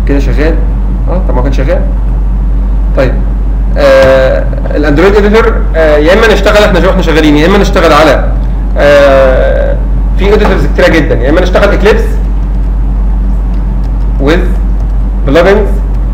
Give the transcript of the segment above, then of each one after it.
كده شغال اه طب ما كان شغال طيب آه الاندرويد اديتور آه يا اما نشتغل احنا شو احنا شغالين يا اما نشتغل على آه في اديتورز كتيره جدا يا اما نشتغل اكليبس with plugins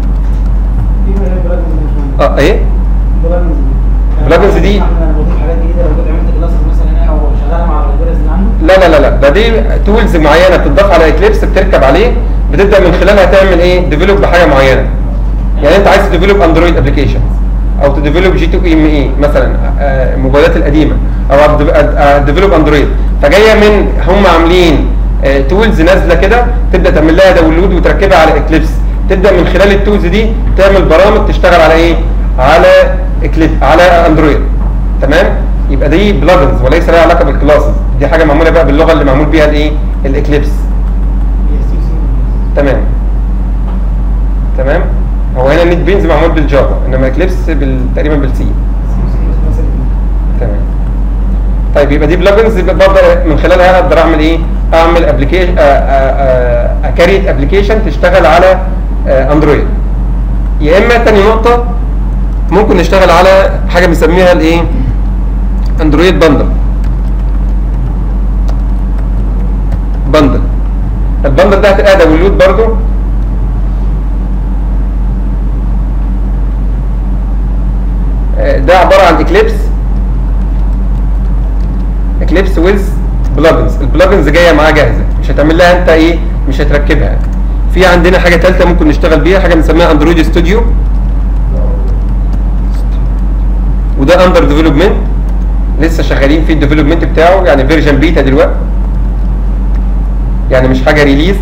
اه ايه Plugins دي- انا بضيف حاجات جديده لو جيت عملت كلاس مثلا هنا وشغاله مع اللايبرز اللي عنده لا لا لا لا ده دي تولز معينه بتضاف على اكليبس بتركب عليه بتبدا من خلالها تعمل ايه ديفلوب بحاجه معينه يعني انت عايز تديفلوب اندرويد ابلكيشن او تديفلوب جي 2 ام اي مثلا آه، الموبايلات القديمه او تديفلوب اندرويد فجايه من هم عاملين تولز نازله كده تبدا تعمل لها داونلود وتركبها على اكليبس تبدا من خلال التولز دي تعمل برامج تشتغل على ايه على اكليب على اندرويد تمام يبقى دي بلجنز وليس لها علاقه بالكلاسز دي حاجه معموله بقى باللغه اللي معمول بيها الايه الاكليبس تمام تمام هو هنا النيت بينز معمول بالجافا انما اكليبس بال... تقريبا بالسي تمام طيب يبقى دي بلجنز بقدر من خلالها اقدر اعمل ايه اعمل ابلكيشن اكريت ابلكيشن تشتغل على آه، اندرويد يا اما تاني نقطه ممكن نشتغل على حاجه بنسميها الايه اندرويد بندل بندل البندل ده هتلاقيها داونلود برضو آه، ده عباره عن اكليبس اكليبس ويز بلجنز البلجنز جايه معاه جاهزه مش هتعمل لها انت ايه مش هتركبها في عندنا حاجه ثالثه ممكن نشتغل بيها حاجه بنسميها اندرويد ستوديو وده اندر ديفلوبمنت لسه شغالين في الديفلوبمنت بتاعه يعني فيرجن بيتا دلوقتي يعني مش حاجه ريليز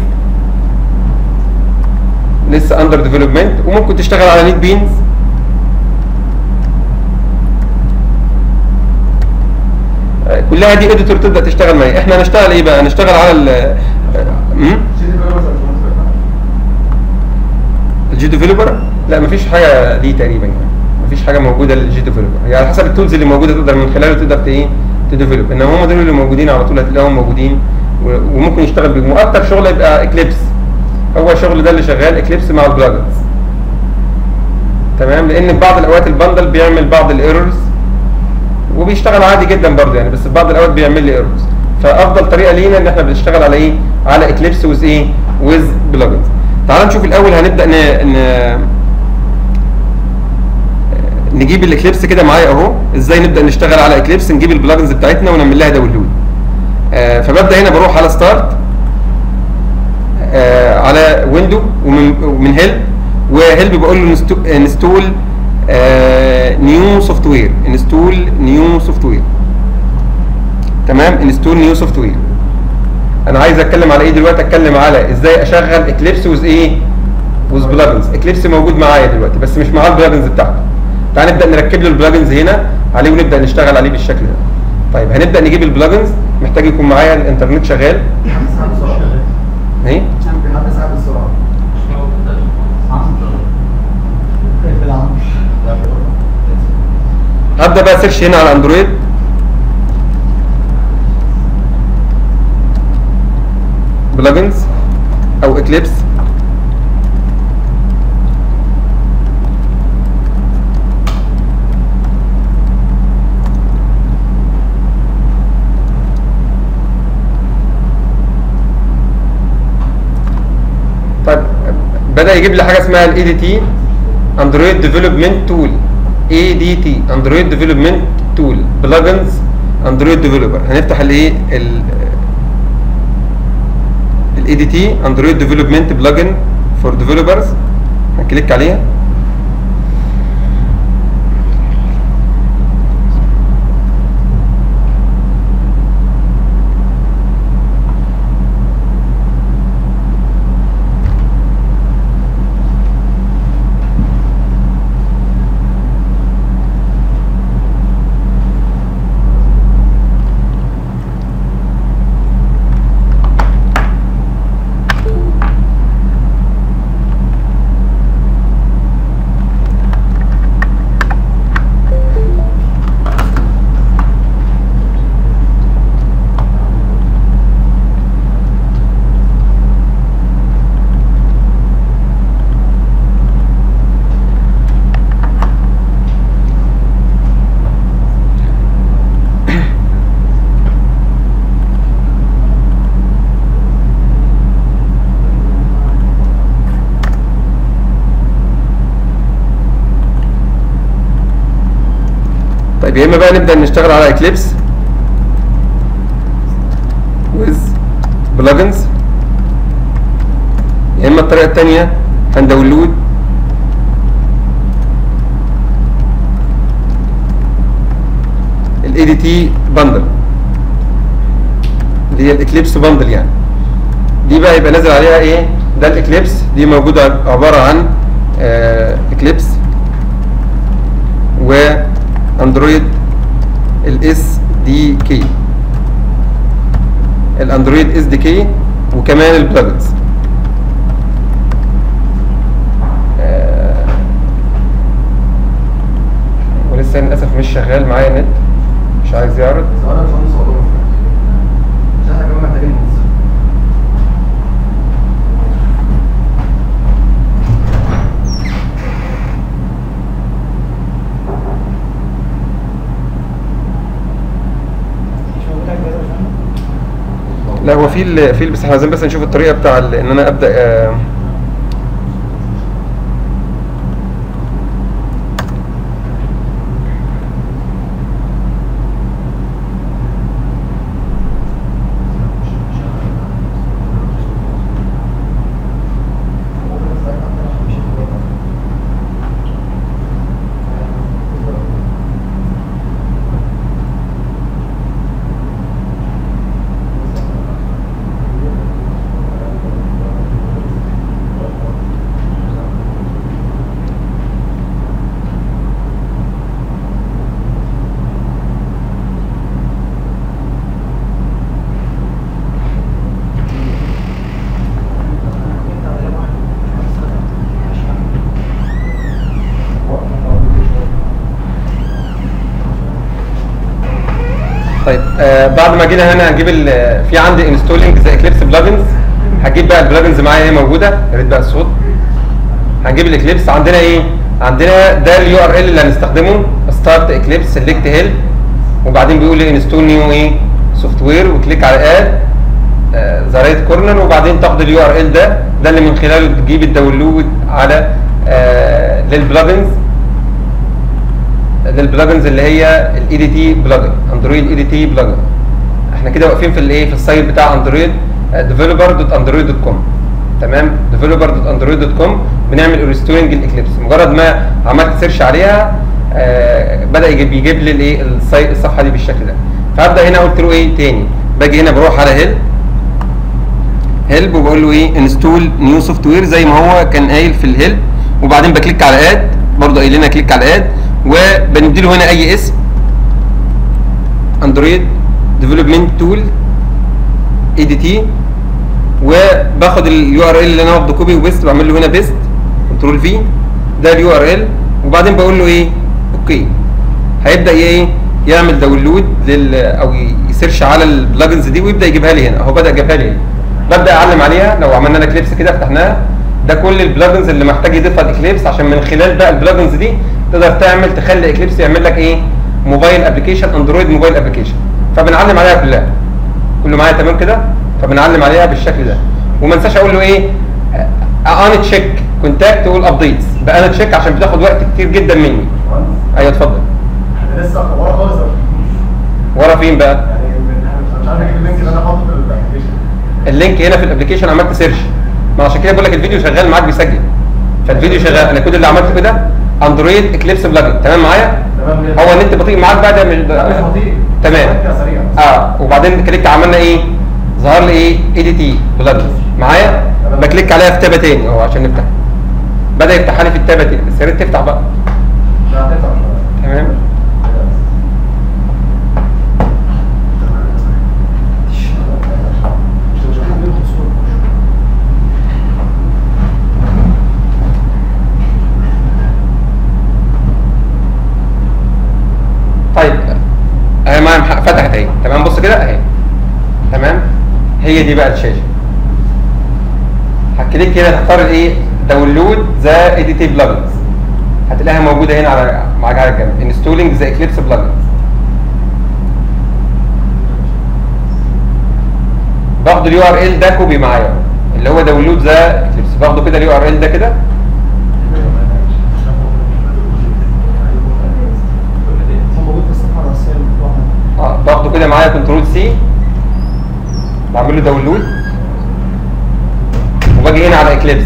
لسه اندر ديفلوبمنت وممكن تشتغل على نيت بينز كلها دي اديتور تبدا تشتغل معايا احنا هنشتغل ايه بقى هنشتغل على ال أمم؟ الجي ديفلوبر لا مفيش حاجه دي تقريبا يعني مفيش حاجه موجوده للجي ديفلوبر هي على حسب التولز اللي موجوده تقدر من خلاله تقدر ت- ايه تديفلوب انما هم دول اللي موجودين على طول هتلاقيهم موجودين و- وممكن يشتغل بيهم واكتر شغل يبقى اكليبس هو الشغل ده اللي شغال اكليبس مع البلجنز تمام لان في بعض الاوقات البندل بيعمل بعض الايرورز وبيشتغل عادي جدا برضه يعني بس في بعض الاوقات بيعمل لي ايرورز فافضل طريقه لينا ان احنا بنشتغل على ايه على اكليبس ويز ايه ويز بلجنز تعال نشوف الاول هنبدا ن... ن... نجيب الاكليبس كده معايا اهو ازاي نبدا نشتغل على اكليبس نجيب البلجنز بتاعتنا ونعمل لها داونلود آه فببدا هنا بروح على ستارت آه على ويندو ومن ومن هيلب وهيلب بقول له انستول نيو سوفت وير انستول نيو سوفت وير تمام انستول نيو سوفت وير انا عايز اتكلم على ايه دلوقتي اتكلم على ازاي اشغل اكليبس وز ايه وز بلجنز اكليبس موجود معايا دلوقتي بس مش معاه البلجنز بتاعته تعال نبدا نركب له البلجنز هنا عليه ونبدا نشتغل عليه بالشكل ده طيب هنبدا نجيب البلجنز محتاج يكون معايا الانترنت شغال ايه هبدا بقى سيرش هنا على اندرويد بلجنز او اكليبس طيب بدا يجيب لي حاجه اسمها الاي دي تي اندرويد ديفلوبمنت تول اي دي تي اندرويد ديفلوبمنت تول بلجنز اندرويد ديفلوبر هنفتح الايه الاي دي تي اندرويد ديفلوبمنت بلجن فور ديفلوبرز هنكليك عليها يا اما بقى نبدا نشتغل على اكليبس with plugins يا اما الطريقه الثانيه هنداونلود الاي دي تي بندل اللي هي الاكليبس بندل يعني دي بقى يبقى نازل عليها ايه ده الاكليبس دي موجوده عباره عن اكليبس واندرويد الاس دي كي الاندرويد اس دي كي وكمان البلجنز ولسه للاسف مش شغال معايا النت مش عايز يعرض سؤال يا باشمهندس والله عشان احنا كمان محتاجين ننزل مش موجودة الجهاز يا باشمهندس؟ لا هو في ال- في ال- بس احنا عايزين بس نشوف الطريقه بتاع ال- ان انا ابدا آه، طيب آه بعد ما جينا هنا هنجيب ال- في عندي انستولينج زي اكليبس بلجنز هجيب بقى البلجنز معايا ايه موجوده يا ريت بقى الصوت هنجيب الاكليبس عندنا ايه عندنا ده اليو ار ال اللي هنستخدمه ستارت اكليبس سيلكت هيل وبعدين بيقول لي انستول نيو ايه سوفت وير وكليك على اد ذا رايت كورنر وبعدين تاخد اليو ار ال ده ده اللي من خلاله تجيب الداونلود على آه للبلجنز للبلجنز اللي هي الاي دي تي بلجن اندرويد اي دي تي بلجن احنا كده واقفين في الايه في السايت بتاع اندرويد ديفلوبر دوت اندرويد دوت كوم تمام ديفلوبر دوت اندرويد دوت كوم بنعمل ريستورنج الاكليبس مجرد ما عملت سيرش عليها آه بدا يجيب يجيب لي الايه السايت الصفحه دي بالشكل ده فابدا هنا قلت له ايه تاني باجي هنا بروح على هيل هيلب وبقول له ايه انستول نيو سوفت وير زي ما هو كان قايل في الهيلب وبعدين بكليك على اد برضه قايل لنا كليك على اد وبندي له هنا اي اسم اندرويد ديفلوبمنت تول اي دي تي وباخد اليو ار ال اللي انا واخده كوبي وبيست بعمل له هنا بيست كنترول في ده اليو ار ال وبعدين بقول له ايه اوكي هيبدا ايه يعمل داونلود لل او يسيرش على البلجنز دي ويبدا يجيبها لي هنا اهو بدا جابها لي هنا. ببدا اعلم عليها لو عملنا لنا كليبس كده فتحناها ده كل البلجنز اللي محتاج يضيفها الاكليبس عشان من خلال بقى البلجنز دي تقدر تعمل تخلي اكليبس يعمل لك ايه موبايل ابلكيشن اندرويد موبايل ابلكيشن فبنعلم عليها كلها كله معايا تمام كده فبنعلم عليها بالشكل ده وما انساش اقول له ايه انا تشيك كونتاكت تقول ابديتس بقى انا تشيك عشان بتاخد وقت كتير جدا مني مهندس ايوه اتفضل احنا لسه ورا خالص يا ورا فين بقى يعني من- احنا مش عارف اجيب اللينك اللي انا حاطه في الابلكيشن اللينك هنا في الابلكيشن عملت سيرش ما عشان كده بقول لك الفيديو شغال معاك بيسجل فالفيديو شغال انا كل اللي عملته كده اندرويد اكليبس بلجن تمام معايا تمام جدا. هو النت بطيء معاك بقى ده مش لا مش بطيء تمام سريع سريع اه وبعدين كليك عملنا ايه ظهر لي ايه اي دي تي بلجن معايا تمام. بكليك عليها في تابه تاني اهو عشان نفتح بدا يفتح لي في التابه تاني بس يا ريت تفتح بقى لا هتفتح شويه تمام طيب اهي معايا مح- فتحت اهي تمام بص كده اهي تمام هي دي بقى الشاشه هكليك هنا تختار الايه داونلود ذا اي دي تي بلجنز هتلاقيها موجوده هنا على معاك على الجنب انستولينج ذا اكليبس بلجنز باخد اليو ار ال ده كوبي معايا اللي هو داونلود ذا اكليبس باخده كده اليو ار ال ده كده هو موجود في الصفحه موجوده معايا كنترول سي بعمل له داونلود وباجي هنا على اكليبس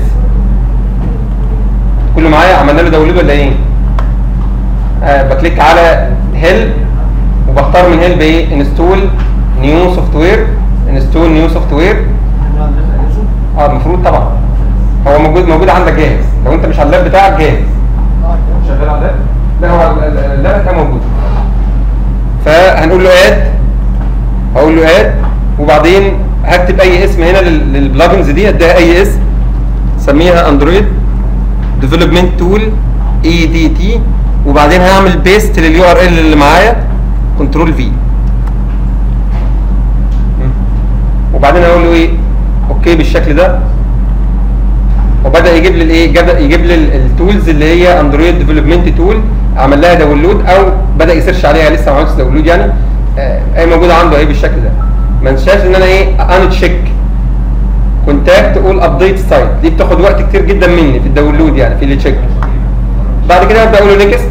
كله معايا عملنا له داونلود ولا ايه؟ آه بكليك على هيل وبختار من هيل بايه؟ انستول نيو سوفت وير انستول نيو سوفت وير اه المفروض طبعا هو موجود موجود عندك جاهز لو انت مش على اللاب بتاعك جاهز شغال على اللاب لا هو ال- ال- اللاب بتاعه موجود فهنقول له اد هقول له اد وبعدين هكتب اي اسم هنا لل- للبلجنز دي اديها اي اسم سميها اندرويد ديفلوبمنت تول اي دي تي وبعدين هعمل بيست لليو ار ال اللي معايا كنترول في وبعدين اقول له ايه اوكي بالشكل ده وبدا يجيب لي الايه جاب- يجيب لي ال- التولز اللي هي اندرويد ديفلوبمنت تول عمل لها داونلود او بدا يسيرش عليها لسه ما عملتش داونلود يعني آه، اي موجوده عنده اهي بالشكل ده ما انساش ان انا ايه ان تشيك كونتاكت اول ابديت سايت دي بتاخد وقت كتير جدا مني في الداونلود يعني في اللي تشيك بعد كده ابدا اقول له نيكست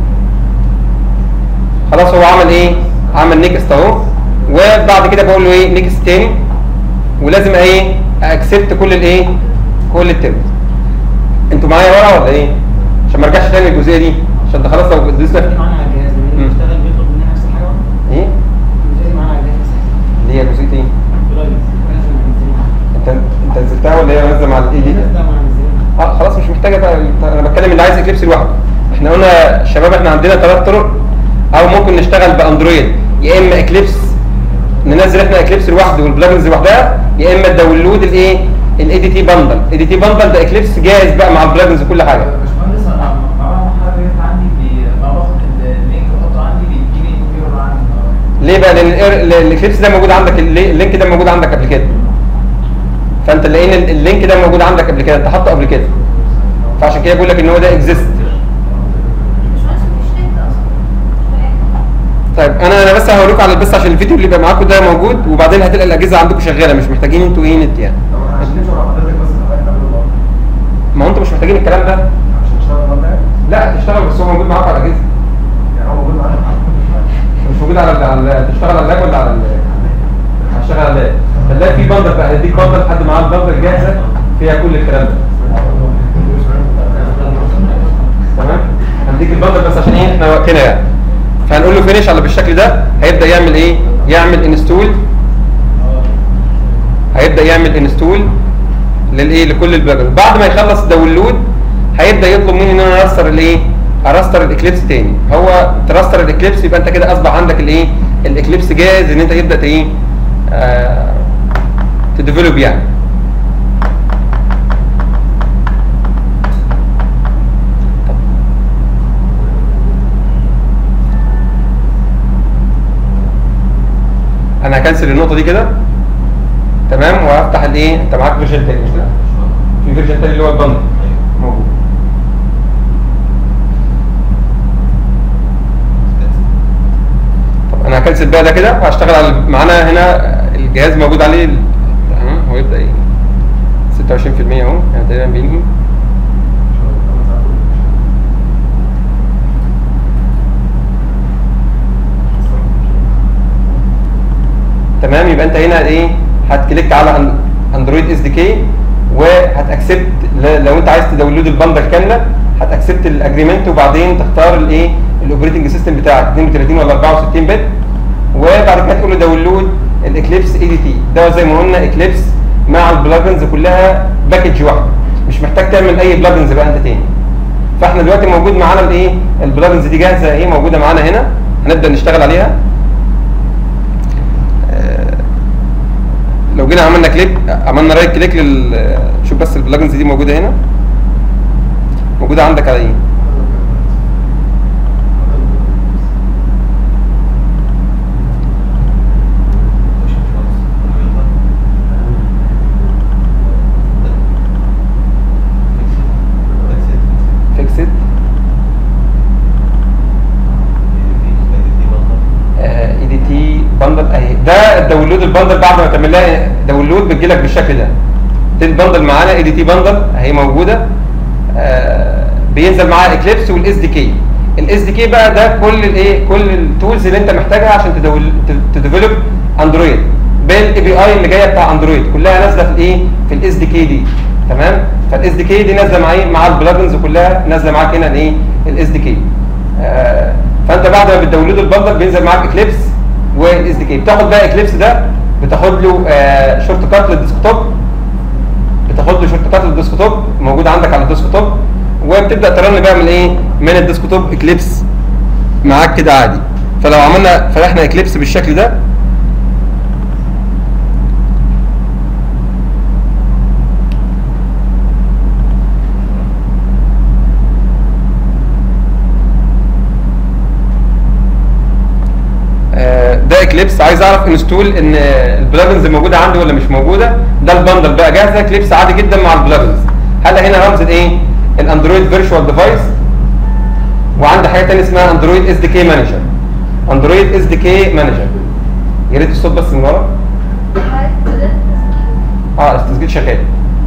خلاص هو عمل ايه عمل نيكست اهو وبعد كده بقول له ايه نيكست تاني ولازم ايه اكسبت كل الايه كل الترمز انتوا معايا ورا ولا ايه عشان ما ارجعش تاني للجزئيه دي عشان ده خلاص لو دوسنا في- معانا على الجهاز لما مم. نيجي نشتغل بيطلب مننا نفس الحاجه ايه الجهاز معانا على الجهاز اللي هي جزئيه ايه قريب لازم ننزلها انت انت نزلتها ولا هي نازله مع الاي دي الجهاز ده مع ننزلها اه خلاص مش محتاجه بقى انا بتكلم اللي عايز اكليبس لوحده احنا قلنا شباب احنا عندنا ثلاث طرق او ممكن نشتغل باندرويد يا اما اكليبس ننزل احنا اكليبس لوحده والبلجنز لوحدها يا اما الداونلود الايه الاي دي تي بندل الاي دي تي بندل ده اكليبس جاهز بقى مع البلجنز وكل حاجه باشمهندس انا مع حضرتك عندي بي- لما باخد اللينك واحطه عندي بيديني ايرور عندي ليه بقى لان الإير- ال- الاكليبس ده موجود عندك اللي- اللينك ده موجود عندك قبل كده فانت لقينا ال- اللينك ده موجود عندك قبل كده انت حاطه قبل كده فعشان كده بقول لك ان هو ده اكزيست مش عايز مش نت اصلا طيب انا انا بس هوريكم على بس عشان الفيديو اللي يبقى معاكم ده موجود وبعدين هتلاقي الاجهزه عندكم شغاله مش محتاجين انتوا ايه نت يعني طب انا عشان نشرح حضرتك بس حضرتك قبل الوقت ما هو انتوا مش محتاجين الكلام ده عشان نشتغل الوقت لا تشتغل بس هو موجود معاكم على الاجهزه يعني هو موجود معانا مش موجود على ال- على تشتغل على اللاب ولا على ال- هتشتغل على اللاب فاللاب فيه بندل بقى هديك بندل حد معاه البندل جاهزه فيها كل الكلام ده تمام هنديك البندل بس عشان ايه احنا وقتنا يعني فهنقول له فينيش على بالشكل ده هيبدا يعمل ايه يعمل انستول هيبدا يعمل انستول للايه لكل البلجن بعد ما يخلص داونلود هيبدا يطلب مني ان انا ارستر الايه ارستر الاكليبس تاني هو ترستر الاكليبس يبقى انت كده اصبح عندك الايه الاكليبس جاهز ان انت تبدا ايه آه تديفلوب يعني انا هكنسل النقطه دي كده تمام وهفتح الايه انت معاك فيرجن تاني مش كده في فيرجن تاني اللي هو البندل موجود طب انا هكنسل بقى ده كده وهشتغل على معانا هنا الجهاز موجود عليه ال- تمام هو يبدا ايه 26% اهو يعني تقريبا بينهي تمام يبقى انت هنا ايه هتكليك على أن- اندرويد اس دي كي وهتاكسبت ل- لو انت عايز تداونلود البندل كامله هتاكسبت الاجريمنت وبعدين تختار الايه الاوبريتنج سيستم بتاعك 32 ولا 64 بت وبعد كده تقول له داونلود الاكليبس اي دي تي ده زي ما قلنا اكليبس مع البلجنز كلها باكج واحده مش محتاج تعمل اي بلجنز بقى انت تاني فاحنا دلوقتي موجود معانا الايه البلجنز دي جاهزه ايه موجوده معانا هنا هنبدا نشتغل عليها آه، لو جينا عملنا كليك عملنا رايت كليك لل شوف بس البلجنز دي موجوده هنا موجوده عندك على ايه فيكسد اي دي تي بندل اهي ده الداونلود البندل بعد ما تعمل لها داونلود بتجي لك بالشكل ده دي البندل معانا اي دي تي بندل اهي موجوده آه، بينزل معاها اكليبس والاس دي كي الاس دي كي بقى ده كل الايه كل التولز اللي انت محتاجها عشان تديفلوب اندرويد بالاي بي اي اللي جايه بتاع اندرويد كلها نازله في الايه في الاس دي كي دي تمام فالاس دي كي دي نازله مع ايه مع البلجنز كلها نازله معاك هنا الايه الاس دي كي فانت بعد ما بتداونلود البندل بينزل معاك اكليبس والاس دي كي بتاخد بقى اكليبس ده بتاخد له آه شورت كات للديسكتوب بتاخد له شورت كات للديسكتوب موجود عندك على الديسكتوب وبتبدا ترن بقى من ايه من الديسكتوب اكليبس معاك كده عادي فلو عملنا فتحنا اكليبس بالشكل ده آه، ده اكليبس عايز اعرف انستول ان البلجنز موجوده عندي ولا مش موجوده ده البندل بقى جاهزه اكليبس عادي جدا مع البلجنز هلا هنا رمز الايه الاندرويد فيرتشوال ديفايس وعندي حاجه ثانيه اسمها اندرويد اس دي كي مانجر اندرويد اس دي كي مانجر يا ريت الصوت بس من ورا عايز بدأت تسجيل اه التسجيل شغال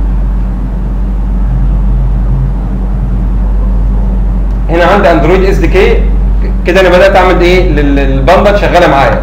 هنا عندي اندرويد اس دي كي كده انا بدات اعمل ايه لل- للبندل شغاله معايا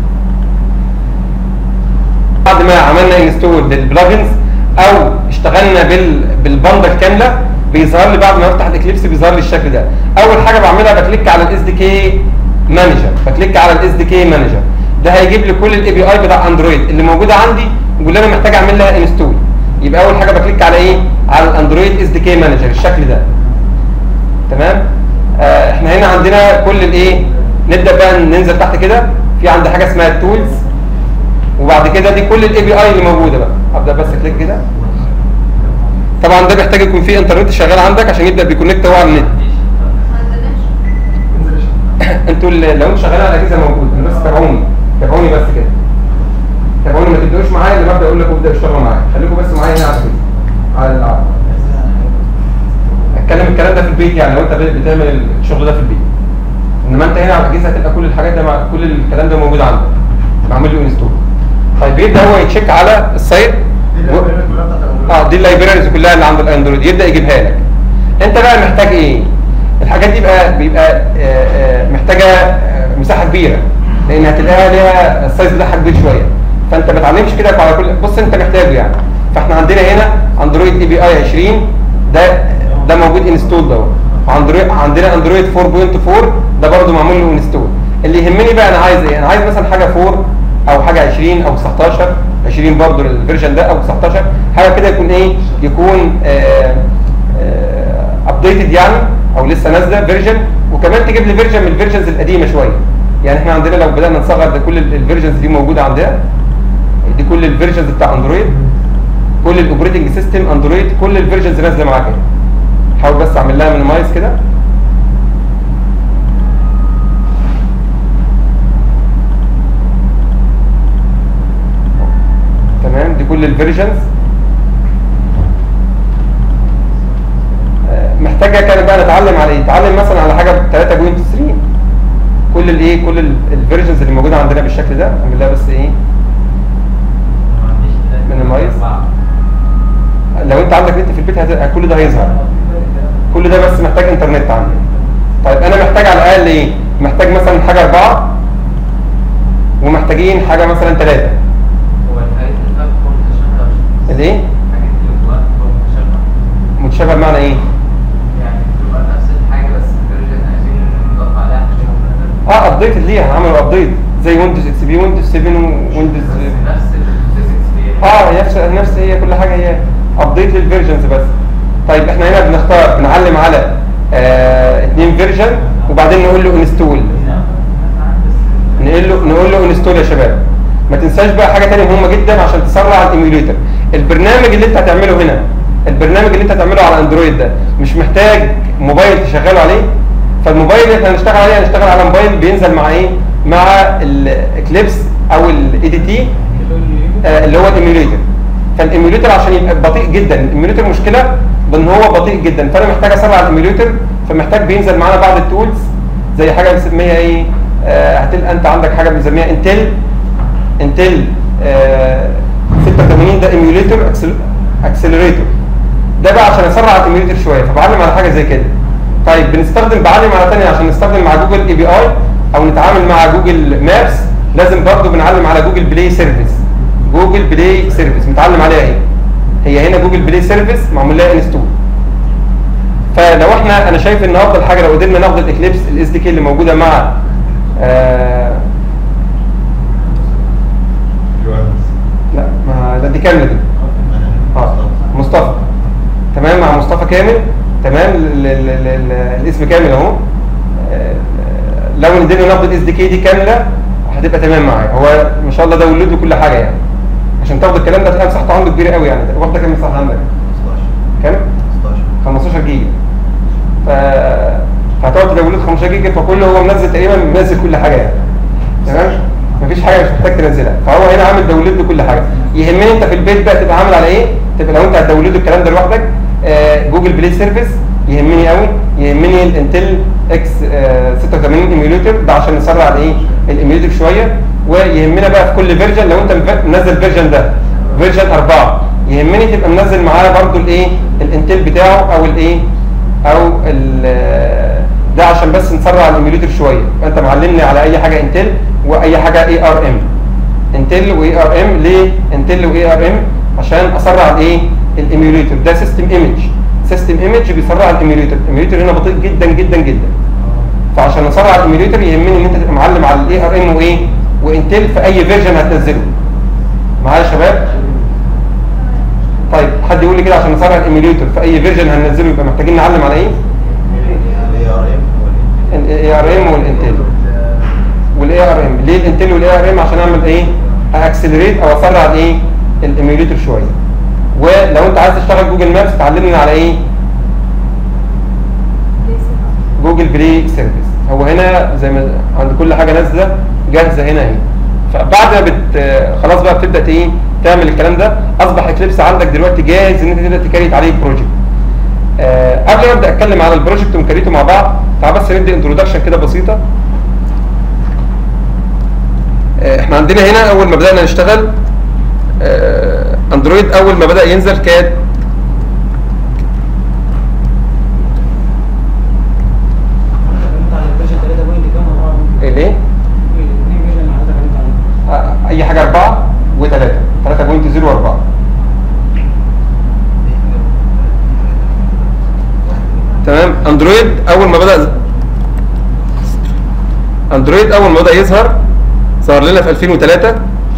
بعد ما عملنا انستول للبلجنز او اشتغلنا بال بالبندل كامله بيظهر لي بعد ما افتح الاكليبس بيظهر لي الشكل ده اول حاجه بعملها بكليك على الاس دي كي مانجر بكليك على الاس دي كي مانجر ده هيجيب لي كل الاي بي اي بتاع اندرويد اللي موجوده عندي واللي انا محتاج اعمل لها انستول يبقى اول حاجه بكليك على ايه على الاندرويد اس دي كي مانجر الشكل ده تمام آه احنا هنا عندنا كل الايه نبدا بقى ننزل تحت كده في عندي حاجه اسمها التولز وبعد كده دي كل الاي بي اي اللي موجوده بقى ابدا بس كليك كده طبعا ده بيحتاج يكون في انترنت شغال عندك عشان يبدا بيكونكت هو على النت ما عندناش انتوا اللي- لو انتوا شغالين على اجهزه موجوده بس تابعوني تابعوني بس كده تابعوني ما تبداوش معايا اللي ببدا اقول لكم ابدا اشتغلوا معايا خليكم بس معايا هنا على الكرسي. على الع- اتكلم الكلام ده في البيت يعني لو انت بتعمل الشغل ده في البيت انما انت هنا على الاجهزه هتبقى كل الحاجات ده مع كل الكلام ده موجود عندك معمول له انستول طيب بيبدا هو يتشيك على السايت و... اه دي اللايبراريز كلها اللي عند الاندرويد يبدا يجيبها لك انت بقى محتاج ايه الحاجات دي بقى بيبقى آه، آه، محتاجه آه، مساحه كبيره لان هتلاقيها ليها السايز بتاعها كبير شويه فانت ما تعلمش كده على كل بص انت محتاجه يعني فاحنا عندنا هنا اندرويد اي بي اي 20 ده ده موجود انستول دوت اندرويد عندنا اندرويد 4.4 ده برضو معمول له انستول اللي يهمني بقى انا عايز ايه انا عايز مثلا حاجه 4 او حاجه 20 او 19 20 برضو الفيرجن ده او 19 حاجه كده يكون ايه يكون ابديتد يعني او لسه نازله فيرجن وكمان تجيب لي فيرجن من الفيرجنز القديمه شويه يعني احنا عندنا لو بدانا نصغر ده كل الفيرجنز دي موجوده عندنا دي كل الفيرجنز بتاع اندرويد كل الاوبريتنج سيستم اندرويد كل الفيرجنز نازله معاك كده حاول بس اعمل لها مينيمايز كده تمام دي كل الفيرجنز آه، محتاجه كان بقى نتعلم على ايه نتعلم مثلا على حاجه 3.3 كل الايه كل الفيرجنز اللي موجوده عندنا بالشكل ده اعمل لها بس ايه Minimize. لو انت عندك نت في البيت هت- كل ده هيظهر كل ده بس محتاج انترنت عندي طيب انا محتاج على الاقل ايه محتاج مثلا حاجه اربعه ومحتاجين حاجه مثلا ثلاثه هو الحاجات اللي فيها بتكون متشابهة الايه الحاجات اللي جواها بتكون متشابهة متشابه بمعنى ايه يعني بتبقى نفس الحاجة بس الفيرجن عايزين نضاف عليها حاجة اه ابديت ليها عملوا ابديت زي ويندوز اكس بي ويندوز 7 ويندوز بس نفس الفيزيكس فيها اه نفس نفس هي كل حاجه هي ابديت للفيرجنز بس طيب احنا هنا بنختار بنعلم على آه اتنين فيرجن وبعدين نقول له انستول نقول له نقول له انستول يا شباب ما تنساش بقى حاجه ثانيه مهمه جدا عشان تسرع الايميوليتر البرنامج اللي انت هتعمله هنا البرنامج اللي انت هتعمله على اندرويد ده مش محتاج موبايل تشغله عليه فالموبايل اللي احنا هنشتغل عليه هنشتغل على موبايل بينزل مع ايه مع الاكليبس او الاي دي تي آه، اللي هو الايميوليتر فالايميوليتر عشان يبقى بطيء جدا الايميوليتر مشكله بان هو بطيء جدا فانا محتاج اسرع الايميوليتر فمحتاج بينزل معانا بعض التولز زي حاجه بنسميها ايه آه هتلقى انت عندك حاجه بنسميها انتل انتل آه 86 ده ايميوليتر اكسلريتور ده بقى عشان اسرع الايميوليتر شويه فبعلم على حاجه زي كده طيب بنستخدم بعلم على ثانيه عشان نستخدم مع جوجل اي بي اي او نتعامل مع جوجل مابس لازم برضه بنعلم على جوجل بلاي سيرفيس جوجل بلاي سيرفيس متعلم عليها اهي هي هنا جوجل بلاي سيرفيس معمول لها انستول فلو احنا انا شايف ان افضل حاجه لو قدرنا ناخد الاكليبس الاس دي كي اللي موجوده مع آه لا ما ده دي كامله دي اه مصطفى تمام مع مصطفى كامل تمام ال- ال- ال- ال- الاسم كامل اهو آه، لو قدرنا ناخد الاس دي كي دي كامله هتبقى تمام معايا هو ما شاء الله داونلود وكل حاجه يعني عشان تاخد الكلام ده تلاقي مساحته عنده كبيره قوي يعني واخده كام مساحه عندك؟ كام؟ 15 جيجا ف فهتقعد تداونلود 15 جيجا فكله هو منزل تقريبا منزل كل حاجه يعني تمام مفيش حاجه مش محتاج تنزلها فهو هنا عامل داونلود لكل حاجه يهمني انت في البيت بقى تبقى عامل على ايه تبقى لو انت هتداونلود الكلام ده لوحدك آه جوجل بلاي سيرفيس يهمني قوي يهمني الانتل اكس آه 86 ايميوليتر ده عشان نسرع الايه الايميوليتر شويه ويهمنا بقى في كل فيرجن لو انت مف- منزل فيرجن ده فيرجن 4 يهمني تبقى منزل معاه برضو الايه الانتل بتاعه او الايه او ال- ده عشان بس نسرع الايميوليتر شويه انت معلمني على اي حاجه انتل واي حاجه اي ار ام انتل واي ار ام ليه انتل واي ار ام عشان اسرع الايه الايميوليتر ده سيستم ايمج سيستم ايمج بيسرع الايميوليتر الايميوليتر هنا بطيء جدا جدا جدا فعشان اسرع الايميوليتر يهمني ان انت تبقى معلم على الاي ار ام وايه وانتل في اي فيرجن هتنزله معايا يا شباب طيب حد يقول لي كده عشان نسرع الايميوليتر في اي فيرجن هننزله يبقى محتاجين نعلم على ايه الاي ار ام والانتل والاي ار ام ليه الانتل والاي ار ام عشان اعمل ايه اكسلريت او اسرع الايه الايميوليتر شويه ولو انت عايز تشتغل جوجل مابس تعلمني على ايه جوجل بلاي سيرفيس هو هنا زي ما عند كل حاجه نازله جاهزه هنا اهي فبعد ما بت خلاص بقى بتبدا ايه تعمل الكلام ده اصبح اكليبس عندك دلوقتي جاهز ان انت تبدا تكريت عليه بروجكت آه قبل ما ابدا اتكلم على البروجكت ونكريته مع بعض تعال بس ندي انتروداكشن كده بسيطه آه احنا عندنا هنا اول ما بدانا نشتغل آه اندرويد اول ما بدا ينزل كان اتكلمت على الفيرجن 3 بوينت كام ولا الايه الاثنين فيرجن اللي حضرتك اتكلمت عليهم آه، اي حاجه 4 و3 3.0 و4 تمام اندرويد اول ما بدا اندرويد اول ما بدا يظهر ظهر لنا في 2003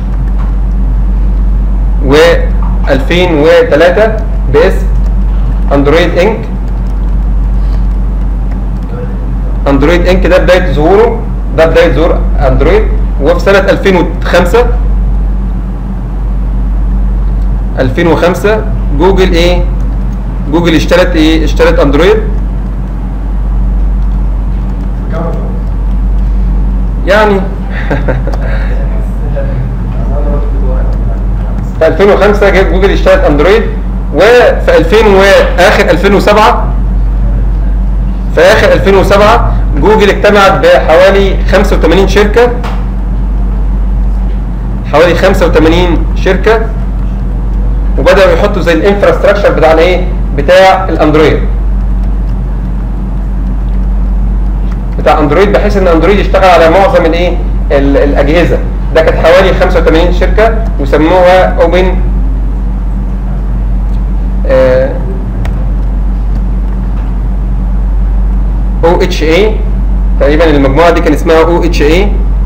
و 2003 باسم اندرويد انك اندرويد انك ده بدايه ظهوره ده بدايه ظهور اندرويد وفي سنه 2005 2005 جوجل ايه جوجل اشترت ايه اشترت اندرويد يعني في 2005 جت جوجل اشترت اندرويد وفي 2000 واخر 2007 في اخر 2007 جوجل اجتمعت بحوالي 85 شركه حوالي 85 شركه وبداوا يحطوا زي الانفراستراكشر بتاع الايه بتاع الاندرويد بتاع اندرويد بحيث ان اندرويد يشتغل على معظم الايه ال- الاجهزه ده كانت حوالي 85 شركه وسموها اوبن او اتش اي تقريبا المجموعه دي كان اسمها او اتش اي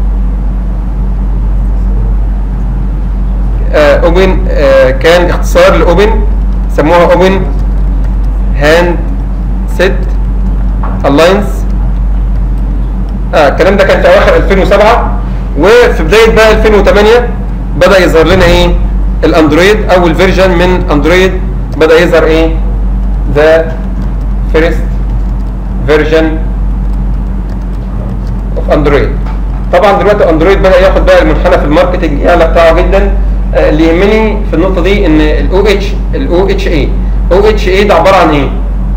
اوبن كان اختصار لاوبن سموها اوبن هاند سيت الاينس اه الكلام ده كان في اواخر 2007 وفي بدايه بقى 2008 بدا يظهر لنا ايه الاندرويد اول فيرجن من اندرويد بدا يظهر ايه ذا فيرست فيرجن اوف اندرويد طبعا دلوقتي اندرويد بدا ياخد بقى المنحنى في الماركتنج الاعلى بتاعه جدا آه، اللي يهمني في النقطه دي ان الاو اتش الاو اتش اي او اتش اي ده عباره عن ايه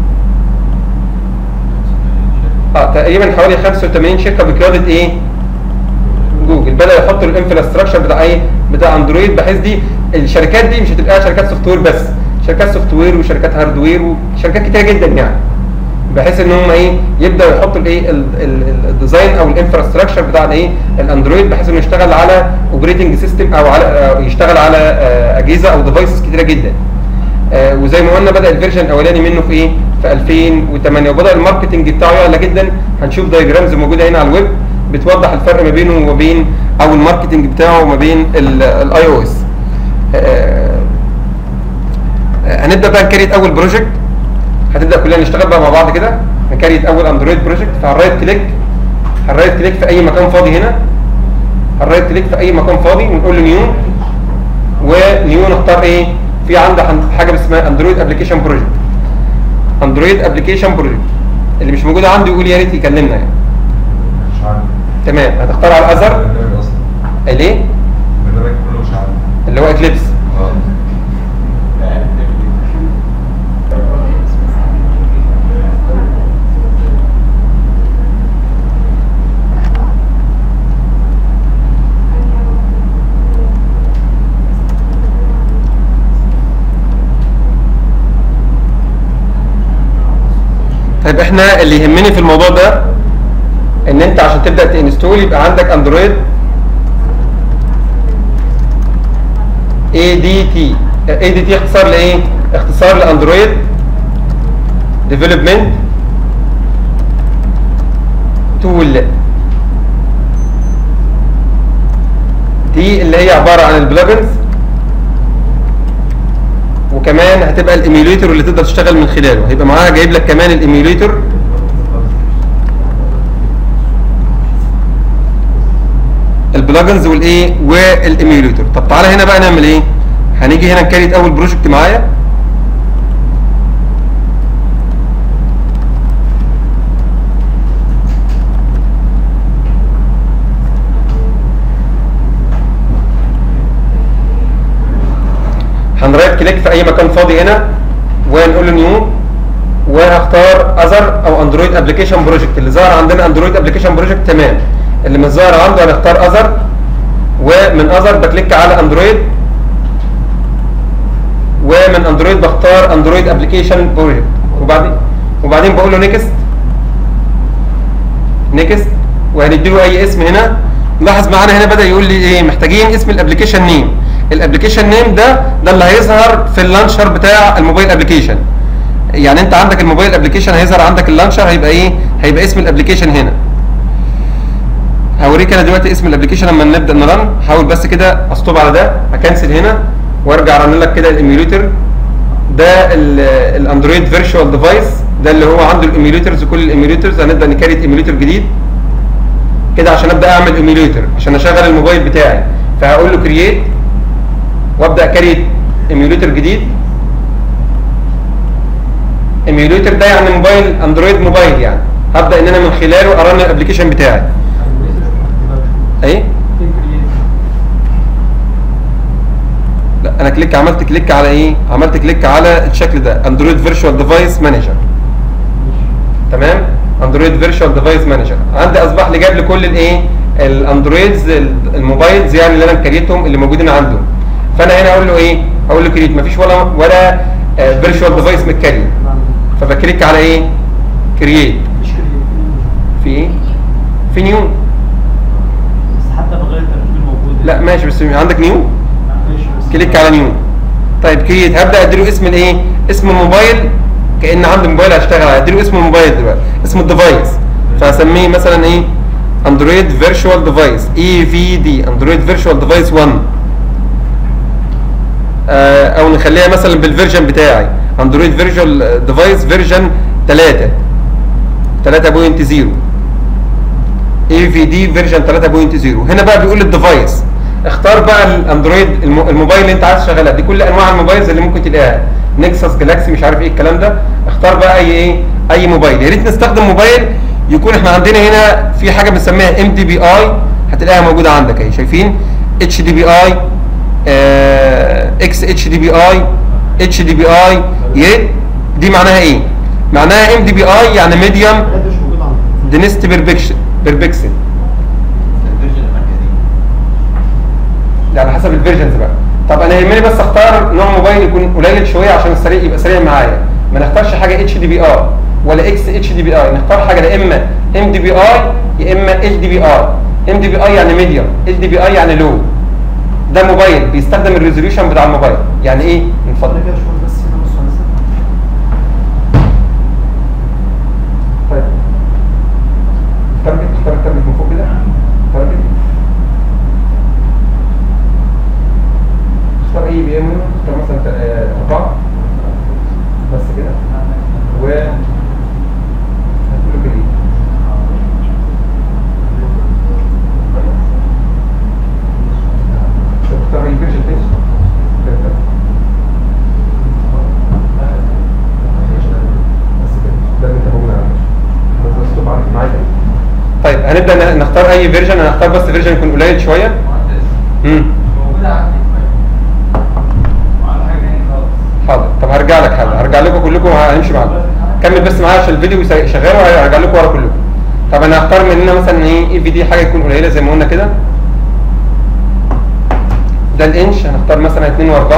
اه تقريبا حوالي 85 شركه بقياده ايه جوجل بدا يحط الانفراستراكشر بتاع ايه بتاع اندرويد بحيث دي الشركات دي مش هتبقى شركات سوفت وير بس شركات سوفت وير وشركات هاردوير وشركات كتير جدا يعني بحيث ان هم ايه يبداوا يحطوا الايه ال- ال- ال- الديزاين او الانفراستراكشر بتاع الايه الاندرويد بحيث انه يشتغل على اوبريتنج سيستم او على أو يشتغل على آه، اجهزه او ديفايسز كتيره جدا آه، وزي ما قلنا بدا الفيرجن الاولاني منه في ايه في 2008 وبدا الماركتنج بتاعه يعلى جدا هنشوف دايجرامز موجوده هنا على الويب بتوضح الفرق ما بينه وما بين او الماركتنج بتاعه وما بين الاي او اس هنبدا بقى نكريت اول بروجكت هتبدا كلنا نشتغل بقى مع بعض كده نكريت اول اندرويد بروجكت فهنرايت كليك هنرايت كليك في اي مكان فاضي هنا هنرايت كليك في اي مكان فاضي ونقول له نيو ونيو نختار ايه في عندك حاجه اسمها اندرويد ابلكيشن بروجكت اندرويد ابلكيشن بروجكت اللي مش موجود عنده يقول يا ريت يكلمنا يعني مش عارف تمام هتختار على الاذر البرنامج اصلا ليه البرنامج كله مش عارف اللي هو اكليبس اه طيب احنا اللي يهمني في الموضوع ده ان انت عشان تبدا تنستول يبقى عندك اندرويد اي دي تي اي دي تي اختصار لايه اختصار لاندرويد ديفلوبمنت تول دي اللي هي عباره عن البلجنز وكمان هتبقى الايميوليتور اللي تقدر تشتغل من خلاله هيبقى معاها جايب لك كمان الايميوليتور البلجنز والايه والايميوليتور طب تعالى هنا بقى نعمل ايه هنيجي هنا نكريت اول بروجكت معايا هنرايت كليك في اي مكان فاضي هنا ونقول له نيو وهختار اذر او اندرويد ابلكيشن بروجكت اللي ظهر عندنا اندرويد ابلكيشن بروجكت تمام اللي مش ظاهر عنده هنختار اذر ومن اذر بكليك على اندرويد ومن اندرويد بختار اندرويد ابلكيشن بروجكت وبعدين وبعدين بقول له نيكست نيكست وهندي له اي اسم هنا لاحظ معانا هنا بدا يقول لي ايه محتاجين اسم الابلكيشن نيم الابلكيشن نيم ده ده اللي هيظهر في اللانشر بتاع الموبايل ابلكيشن يعني انت عندك الموبايل ابلكيشن هيظهر عندك اللانشر هيبقى ايه هيبقى اسم الابلكيشن هنا هوريك انا دلوقتي اسم الابلكيشن لما نبدا نرن حاول بس كده استوب على ده اكنسل هنا وارجع رن لك كده الايميوليتر ده ال- الاندرويد فيرتشوال ديفايس ده اللي هو عنده الايميوليترز كل الايميوليترز هنبدا نكريت ايميوليتر جديد كده عشان ابدا اعمل ايميوليتر عشان اشغل الموبايل بتاعي فهقول له كرييت وابدا كريت ايميوليتر جديد ايميوليتر ده يعني موبايل اندرويد موبايل يعني هبدا ان انا من خلاله ارن الابلكيشن بتاعي ايه لا انا كليك عملت كليك على ايه عملت كليك على الشكل ده اندرويد فيرتشوال ديفايس مانجر تمام اندرويد فيرتشوال ديفايس مانجر عندي اصبح لي جاب لي كل الايه الاندرويدز الموبايلز يعني اللي انا مكريتهم اللي موجودين عنده فانا هنا اقول له ايه اقول له كريت مفيش ولا ولا فيرتشوال ديفايس متكريت فبكليك على ايه كرييت مش كريم في ايه في نيو بس حتى بغير الترتيب الموجود لا ماشي بس عندك نيو معلش بس كليك على نيو طيب كريت هبدا اديله اسم الايه اسم الموبايل كان عندي موبايل هشتغل عليه اديله اسم الموبايل دلوقتي اسم الديفايس فهسميه مثلا ايه اندرويد فيرتشوال ديفايس اي في دي اندرويد فيرتشوال ديفايس 1 آه، او نخليها مثلا بالفيرجن بتاعي اندرويد فيرتشوال ديفايس فيرجن 3 3.0 اي في دي فيرجن 3.0 هنا بقى بيقول الديفايس اختار بقى الاندرويد الم- الموبايل اللي انت عايز تشغلها دي كل انواع الموبايلز اللي ممكن تلاقيها نكسس جالاكسي مش عارف ايه الكلام ده اختار بقى اي ايه اي موبايل يا ريت نستخدم موبايل يكون احنا عندنا هنا في حاجه بنسميها ام دي بي اي هتلاقيها موجوده عندك اهي شايفين اتش دي بي اي اكس اتش دي بي اي اتش دي بي اي يا ريت دي معناها ايه معناها ام دي بي اي يعني ميديوم ده مش موجود عندك دينستي بير بيكسل بير بيكسل الفيرجن الأمريكي دي ده على حسب الفيرجنز بقى طب انا يهمني بس اختار نوع موبايل يكون قليل شويه عشان السريع يبقى سريع معايا ما نختارش حاجه اتش دي بي ار ولا اكس اتش دي بي اي نختار حاجه يا اما ام دي بي اي يا اما ال دي بي اي ام دي بي اي يعني ميديوم ال دي بي اي يعني لو ده موبايل بيستخدم الريزوليوشن بتاع الموبايل يعني ايه من فضلك كده شوف بس هنا بص على السقف. طيب تارجت اختار التارجت من فوق كده تارجت اختار اي بي ام اختار مثلا ت- آه، اربعه بس كده و هتقول له كده طب اختار اي فيرجن تاني بس كده ده اللي انت موجود على بس بس طب عارف معايا تاني. طيب هنبدا ن- نختار اي فيرجن هنختار بس فيرجن يكون قليل شويه امم موجودة عندي وعلى حاجة تانية خالص حاضر طب هرجع لك حاجه هرجع لكم كلكم هنمشي معاكم كمل بس معايا عشان الفيديو يس- شغال وهرجع لكم ورا كلكم طب انا هختار من هنا مثلا ايه اي في دي حاجه تكون قليله زي ما قلنا كده ده الانش هنختار مثلا 2 و4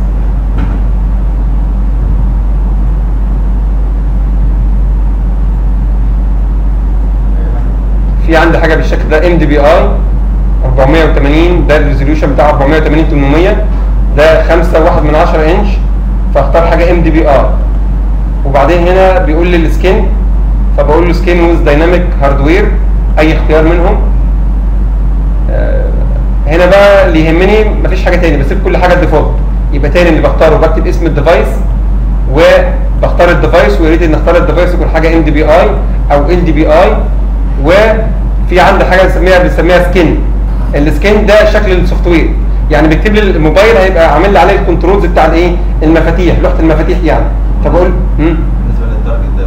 في عندي حاجه بالشكل ده ام دي بي اي 480 ده الريزوليوشن بتاع 480 800 ده 5 1 من 10 انش فاختار حاجه ام دي بي اي وبعدين هنا بيقول لي السكين فبقول له سكين ويز دايناميك هاردوير اي اختيار منهم آه، هنا بقى اللي يهمني مفيش حاجه تاني بسيب كل حاجه ديفولت يبقى تاني اللي بختاره بكتب اسم الديفايس وبختار الديفايس ويا ريت ان اختار الديفايس يكون حاجه ام دي بي اي او ال دي بي اي وفي عندي حاجه بنسميها بنسميها سكين السكين ده شكل السوفت وير يعني بيكتب لي الموبايل هيبقى عامل لي عليه الكنترولز بتاع الايه المفاتيح لوحه المفاتيح يعني فبقول امم بالنسبه للتارجت ده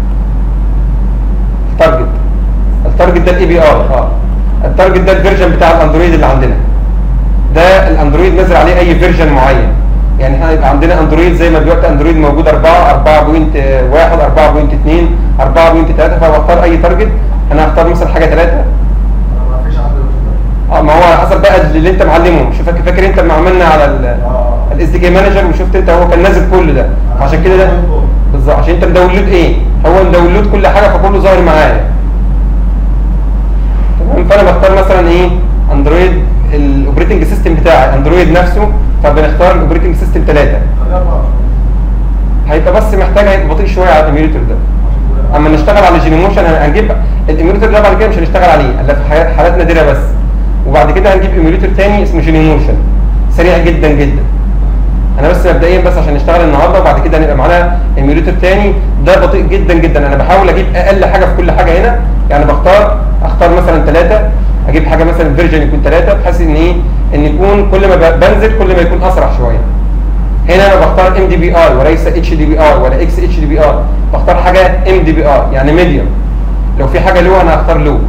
التارجت التارجت ده الاي بي ار اه التارجت ده الفيرجن بتاع الاندرويد اللي عندنا ده الاندرويد نزل عليه اي فيرجن معين يعني احنا هيبقى عندنا اندرويد زي ما دلوقتي اندرويد موجود 4 4.1 4.2 4.3 فبختار اي تارجت انا هختار مثلا حاجه 3 ما فيش حد اه ما هو على حسب بقى اللي انت معلمه مش فاكر فاكر انت لما عملنا على الاس دي كي مانجر وشفت انت هو كان نازل كل ده عشان كده ده بالظبط عشان انت مداونلود ايه هو مداونلود كل حاجه فكله ظاهر معايا تمام فانا بختار مثلا ايه اندرويد الاوبريتنج سيستم بتاعي اندرويد نفسه فبنختار الاوبريتنج سيستم 3 هيبقى بس محتاج هيبقى بطيء شويه على الايميوليتور ده اما نشتغل على جينيموشن هنجيب الايميوليتور ده بعد كده مش هنشتغل عليه الا في حي- حالات نادره بس وبعد كده هنجيب ايميوليتور تاني اسمه جينيموشن سريع جدا جدا انا بس مبدئيا بس عشان نشتغل النهارده وبعد كده هنبقى معانا ايميوليتور تاني ده بطيء جدا جدا انا بحاول اجيب اقل حاجه في كل حاجه هنا يعني بختار اختار مثلا ثلاثه اجيب حاجه مثلا فيرجن يكون ثلاثه بحيث ان ايه ان يكون كل ما ب- بنزل كل ما يكون اسرع شويه هنا انا بختار ام دي بي اي وليس اتش دي بي اي ولا اكس اتش دي بي اي بختار حاجه ام دي بي اي يعني ميديوم لو في حاجه لو انا هختار لو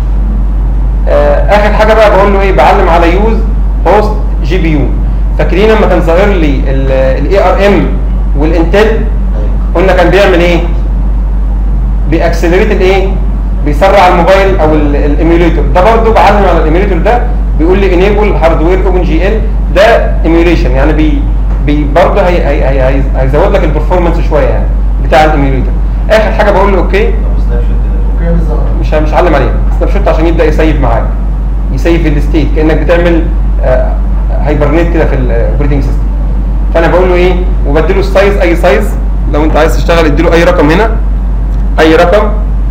آه اخر حاجه بقى بقول له ايه بعلم على يوز هوست جي بي يو فاكرين لما كان ظاهر لي الاي ار ام والانتل قلنا كان بيعمل ايه بيأكسلريت الايه بيسرع الموبايل او الايميوليتور ده برضه بعلم على الايميوليتور ده بيقول لي انيبل هاردوير اوبن جي ال ده ايميوليشن يعني بي, بي برضه هي هي هي هي هيزود لك البرفورمانس شويه يعني بتاع الايميوليتور اخر حاجه بقول له اوكي طب سناب شوت ده اوكي بالظبط مش مش هعلم عليه سناب شوت عشان يبدا يسيف معاك يسيف الستيت كانك بتعمل آه هايبرنيت كده في الاوبريتنج سيستم فانا بقول له ايه وبديله السايز اي سايز لو انت عايز تشتغل اديله اي رقم هنا اي رقم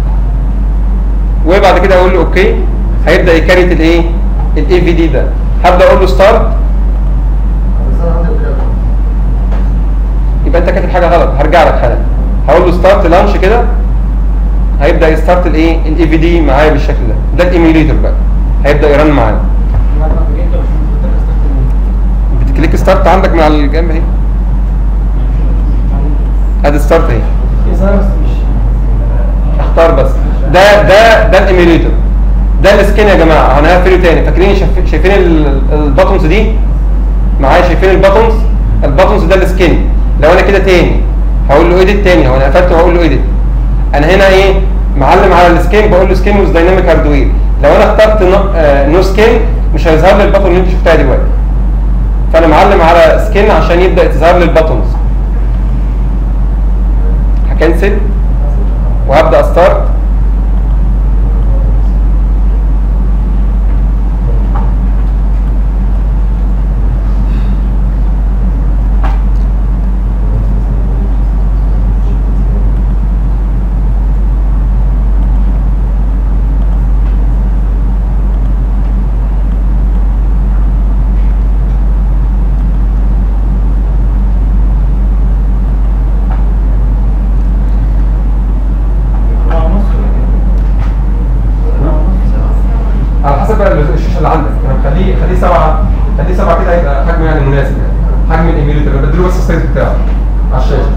وبعد كده اقول له اوكي هيبدا يكريت الايه الاي في دي ده هبدا اقول له ستارت بس انا عندي اوكي يبقى انت كاتب حاجه غلط هرجع لك حالا هقول له ستارت لانش كده هيبدا يستارت الايه الاي في دي معايا بالشكل ده ده الايميوليتور بقى هيبدا يرن معايا بعد ما بجيت مش المفروض استخدم بتكليك ستارت عندك من على الجنب اهي ادي ستارت اهي يظهر بس مش اختار بس ده ده ده الايميوليتور ده السكين يا جماعه انا هقفله تاني فاكرين شايف- شايفين ال- الباتونز دي معايا شايفين الباتونز الباتونز ده السكين لو انا كده تاني هقول له ايديت تاني هو انا قفلته وهقول له ايديت انا هنا ايه معلم على السكين بقول له سكين ويز دايناميك هاردوير لو انا اخترت نو, آه نو سكين مش هيظهر لي الباتون اللي انت شفتها دلوقتي فانا معلم على سكين عشان يبدا تظهر لي الباتونز هكنسل وهبدا ستارت سبعة ونص ولا كده؟ سبعة ونص. على حسب بقى الشاشه اللي عندك انا مخليه خليه سبعه خليه سبعه كده هيبقى حجمه يعني مناسب يعني حجم الايميوليتر انا بديله بس السايز بتاعه على الشاشه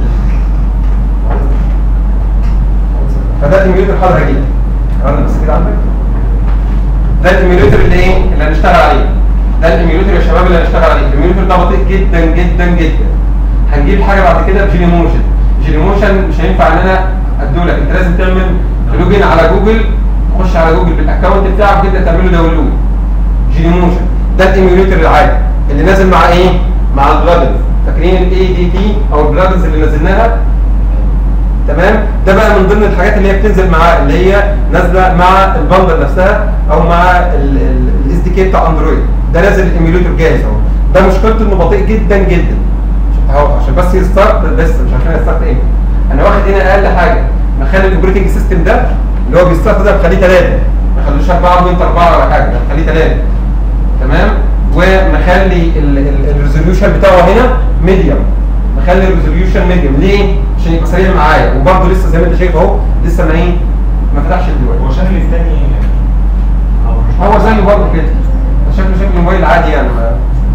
فده الايميوليتر حاضر هجيلك عندك بس كده عندك ده الايميوليتر اللي ايه اللي هنشتغل عليه ده الايميوليتر يا شباب اللي هنشتغل عليه الايميوليتر ده بطيء جدا جدا جدا هنجيب حاجه بعد كده بجيني موشن جيني موشن مش هينفع ان انا ادولك انت لازم تعمل لوجين على جوجل تخش على جوجل بالاكونت بتاعك وتبدا تعمل له داونلود جيني موشن ده الايميوليتر العادي اللي نازل مع ايه مع البلادنز فاكرين الاي دي تي او البلادنز اللي نزلناها تمام ده بقى من ضمن الحاجات اللي هي بتنزل معاه اللي هي نازله مع البندل نفسها او مع الاس دي كي بتاع اندرويد ده نازل الايميوليتر جاهز اهو ده مشكلته انه بطيء جدا جدا اهو عشان بس يستارت لسه مش عارفين يستارت امتى انا واخد هنا اقل حاجه مخلي الاوبريتنج سيستم ده اللي هو بيستارت ده مخليه ثلاثه ما خلوش اربعه وانت اربعه ولا حاجه ده مخليه ثلاثه تمام ومخلي الريزوليوشن بتاعه هنا ميديوم مخلي الريزوليوشن ميديوم ليه؟ عشان يبقى سريع معايا وبرده لسه زي ما انت شايف اهو لسه ما ايه ما فتحش دلوقتي هو شكل التاني أو هو زيه برضه كده شكله شكل موبايل عادي يعني ما.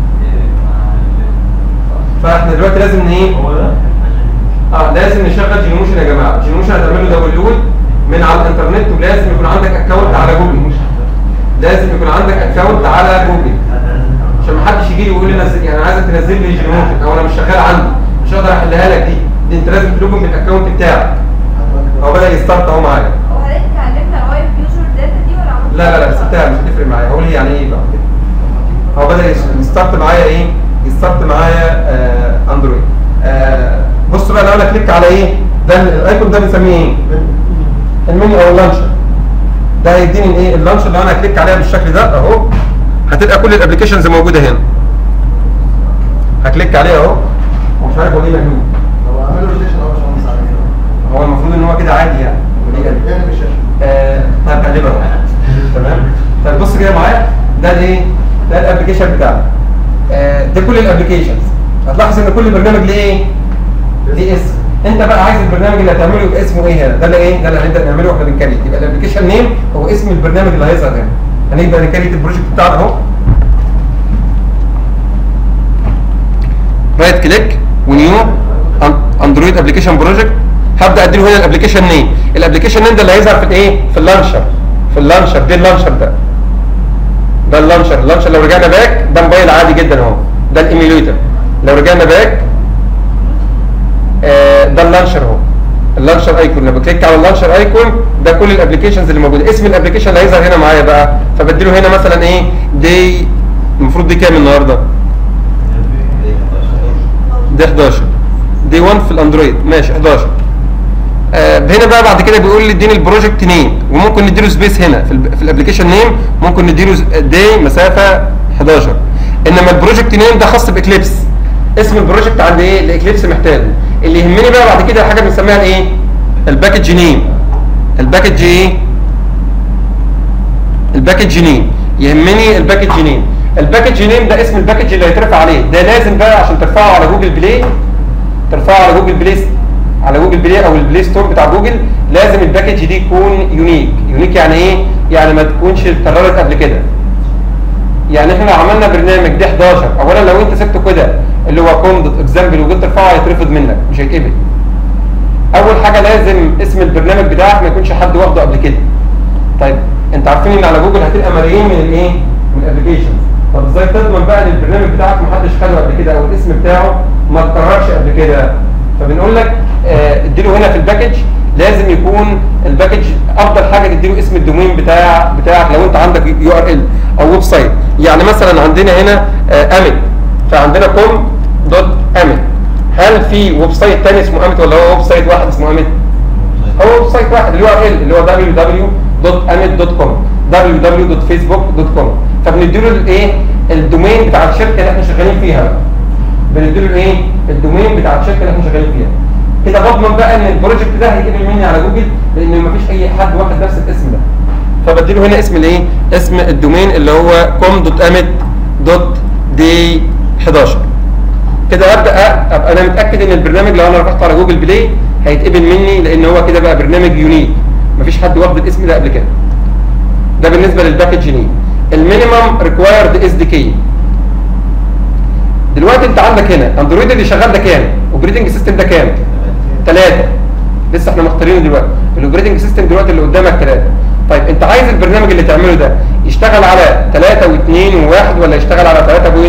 فاحنا دلوقتي لازم ان ايه هو ده؟ اه لازم نشغل جينوموشن يا جماعه جينوموشن هتعمل له داونلود من على الانترنت ولازم يكون عندك اكونت على جوجل لازم يكون عندك اكونت على جوجل عشان ما حدش يجي لي ويقول لي نزل يعني انا عايزك تنزل لي جينوموشن او انا مش شغال عندي مش هقدر احلها لك دي دي انت لازم تلوجن بالاكونت بتاعك هو بدا يستارت اهو معايا هو حضرتك اتعلمنا وايب يوزر داتا دي ولا عملت لا لا لا سبتها مش هتفرق معايا هقول يعني ايه بقى كده هو بدا يس- يستارت معايا ايه يستارت معايا آه اندرويد آه بص بقى لو انا كليك على ايه ده ال- الايكون ده بنسميه ايه المنيو او اللانشر ده هيديني الايه اللانشر لو انا كليك عليها بالشكل ده اهو هتبقى كل الابلكيشنز موجوده هنا هكليك عليها اهو ومش عارف هو ليه مقلوب لو اعمله روتيشن اهو عشان امسح عليه هو المفروض ان هو كده عادي يعني وليه قلب؟ يعني مش آه، طيب اقلبها بقى. تمام طيب بص كده معايا ده الايه ده الابلكيشن بتاعنا آه، ده كل الابلكيشنز هتلاحظ ان كل برنامج ليه ايه ليه اسم انت بقى عايز البرنامج اللي هتعمله يبقى اسمه ايه هنا ده اللي ايه ده اللي هنبدا نعمله واحنا بنكريت يبقى الابلكيشن نيم هو اسم البرنامج اللي هيظهر هنا هنبدا نكريت البروجكت بتاعنا اهو رايت كليك ونيو اندرويد ابلكيشن بروجكت هبدا اديله هنا الابلكيشن نيم الابلكيشن نيم ده اللي هيظهر في الايه في اللانشر في اللانشر ده اللانشر ده ده اللانشر اللانشر لو رجعنا باك ده موبايل عادي جدا اهو ده الايميوليتر لو رجعنا باك آه ده اللانشر اهو اللانشر ايكون لما بكليك على اللانشر ايكون ده كل الابلكيشنز اللي موجوده اسم الابلكيشن اللي هيظهر هنا معايا بقى فبديله هنا مثلا ايه دي المفروض دي كام النهارده دي 11 دي 1 في الاندرويد ماشي 11 آه هنا بقى بعد كده بيقول لي اديني البروجكت نيم وممكن نديله سبيس هنا في, ال في الابلكيشن نيم ممكن نديله دي مسافه 11 انما البروجكت نيم ده خاص باكليبس اسم البروجكت عند ايه الاكليبس محتاجه اللي يهمني بقى بعد كده حاجه بنسميها الايه الباكج نيم الباكج ايه الباكج نيم يهمني الباكج نيم الباكج نيم ده اسم الباكج اللي هيترفع عليه ده لازم بقى عشان ترفعه على جوجل بلاي ترفعه على جوجل بلاي على جوجل بلاي او البلاي ستور بتاع جوجل لازم الباكج دي يكون يونيك يونيك يعني ايه يعني ما تكونش اتكررت قبل كده يعني احنا لو عملنا برنامج دي 11 اولا لو انت سبته كده اللي هو كوم دوت اكزامبل وجيت ترفعه هيترفض منك مش هيتقبل اول حاجه لازم اسم البرنامج بتاعك ما يكونش حد واخده قبل كده طيب انت عارفين ان على جوجل هتلقى ملايين من الايه من الابلكيشنز طب ازاي تضمن بقى ان البرنامج بتاعك ما حدش خده قبل كده او الاسم بتاعه ما اتكررش قبل كده فبنقول لك آه، اديله هنا في الباكج لازم يكون الباكج افضل حاجه تديله اسم الدومين بتاع بتاعك لو انت عندك يو ار ال او ويب سايت يعني مثلا عندنا هنا امت فعندنا كوم دوت امت هل في ويب سايت تاني اسمه امت ولا هو ويب سايت واحد اسمه امت هو ويب سايت واحد اليو ار ال اللي هو www.amit.com www.facebook.com فبنديله الايه الدومين بتاع الشركه اللي احنا شغالين فيها بنديله الايه الدومين بتاع الشركه اللي احنا شغالين فيها كده بضمن بقى ان البروجكت ده هيجيب مني على جوجل لان مفيش اي حد واخد نفس الاسم ده فبديله هنا اسم الايه اسم الدومين اللي هو com.amit.day11 كده ابدا ابقى انا متاكد ان البرنامج لو انا رفعته على جوجل بلاي هيتقبل مني لان هو كده بقى برنامج يونيك مفيش حد واخد الاسم ده قبل كده ده بالنسبه للباكج نيم المينيمم ريكوايرد اس دي كي دلوقتي انت عندك هنا اندرويد اللي شغال ده كام اوبريتنج سيستم ده كام ثلاثة لسه احنا مختارينه دلوقتي الاوبريتنج سيستم دلوقتي اللي قدامك ثلاثة طيب انت عايز البرنامج اللي تعمله ده يشتغل على 3 و2 و1 ولا يشتغل على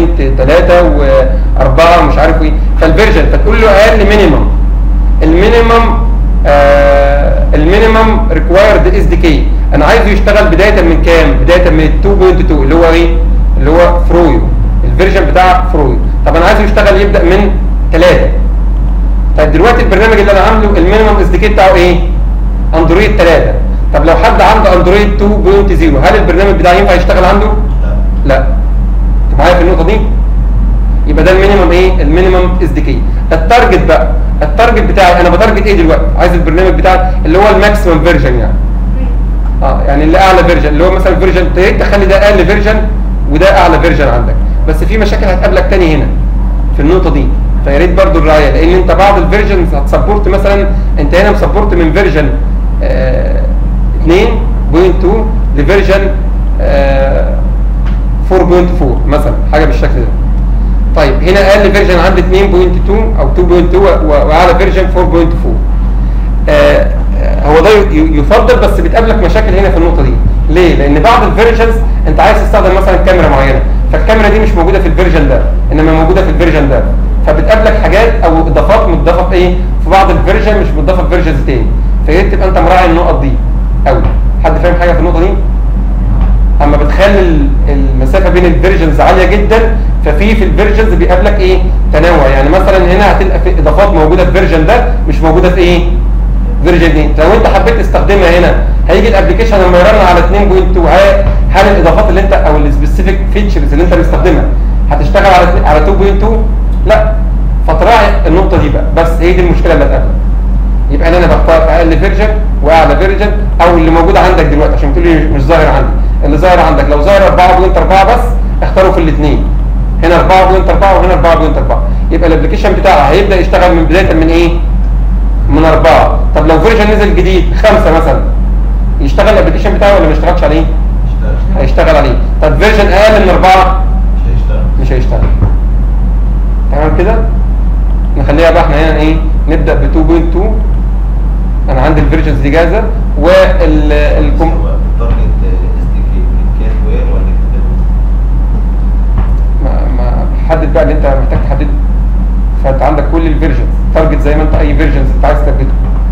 3.3 و4 ومش عارف ايه فالفيرجن فتقول له اقل مينيمم المينيمم آه المينيمم ريكوايرد اس دي كي انا عايزه يشتغل بدايه من كام بدايه من 2.2 اللي هو ايه اللي هو فرويو الفيرجن بتاع فرويد طب انا عايزه يشتغل يبدا من 3 طيب دلوقتي البرنامج اللي انا عامله المينيمم اس دي كي بتاعه ايه اندرويد 3 طب لو حد عنده اندرويد 2.0 هل البرنامج بتاعه ينفع يشتغل عنده لا انت معايا في النقطه دي يبقى ده المينيمم ايه المينيمم اس دي كي التارجت بقى التارجت بتاعي انا بتارجت ايه دلوقتي عايز البرنامج بتاعي اللي هو الماكسيمم فيرجن يعني اه يعني اللي اعلى فيرجن اللي هو مثلا فيرجن تخلي ده اقل فيرجن وده اعلى فيرجن عندك بس في مشاكل هتقابلك تاني هنا في النقطه دي فيا ريت برضه الرعايه لان انت بعض الفيرجنز هتسبورت مثلا انت هنا مسبورت من فيرجن آه 2.2 لفيرجن آه 4.4 مثلا حاجه بالشكل ده طيب هنا اقل فيرجن عندي 2.2 او 2.2 واعلى فيرجن 4.4 آه هو ده يفضل بس بتقابلك مشاكل هنا في النقطه دي ليه لان بعض الفيرجنز انت عايز تستخدم مثلا كاميرا معينه فالكاميرا دي مش موجوده في الفيرجن ده انما موجوده في الفيرجن ده فبتقابلك حاجات او اضافات متضافه في ايه في بعض الفيرجن مش متضافه في فيرجنز تاني فيا ريت تبقى انت مراعي النقط دي قوي حد فاهم حاجه في النقطه دي اما بتخلي المسافه بين الفيرجنز عاليه جدا ففي في الفيرجنز بيقابلك ايه تنوع يعني مثلا هنا هتلقى في اضافات موجوده في فيرجن ده مش موجوده في ايه فيرجن دي لو انت حبيت تستخدمها هنا هيجي الابلكيشن لما يرن على 2.2 هل الاضافات اللي انت او السبيسيفيك فيتشرز اللي انت مستخدمها هتشتغل على على 2.2 لا فتراعي النقطه دي بقى بس هي دي المشكله اللي هتقابلك يبقى انا بختار اقل فيرجن واعلى فيرجن او اللي موجود عندك دلوقتي عشان تقول لي مش ظاهر عندي اللي ظاهر عندك لو ظاهر 4.4 بس اختاره في الاثنين هنا 4.4 وهنا 4.4 يبقى الابلكيشن بتاعها هيبدا يشتغل من بدايه من ايه من أربعة طب لو فيرجن نزل جديد خمسة مثلا يشتغل الابلكيشن بتاعه ولا ما يشتغلش عليه هيشتغل عليه طب فيرجن اقل من أربعة مش هيشتغل مش هيشتغل تمام كده نخليها بقى احنا هنا ايه نبدا ب 2.2 انا عندي الفيرجنز دي جاهزه والكم التارجت اس دي كي كان وير ولا كده ما ما حدد بقى اللي انت محتاج تحدده فانت عندك كل الفيرجنز تارجت زي ما انت اي فيرجنز انت عايز تثبته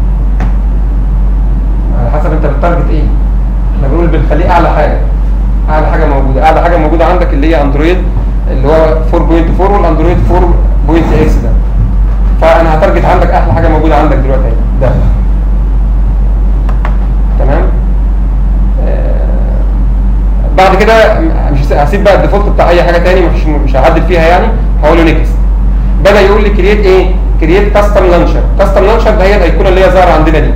على حسب انت بتارجت ايه احنا بنقول بنخليه اعلى حاجه اعلى حاجه موجوده اعلى حاجه موجوده عندك اللي هي اندرويد اللي هو 4.4 والاندرويد 4.x ده فانا هتارجت عندك احلى حاجه موجوده عندك دلوقتي اهي ده تمام آه بعد كده مش هس- هسيب بقى الديفولت بتاع اي حاجه تاني مش مش هعدل فيها يعني هقول له نيكست بدا يقول لي كرييت ايه كرييت كاستم لانشر كاستم لانشر ده هي الايقونه اللي هي ظاهره عندنا دي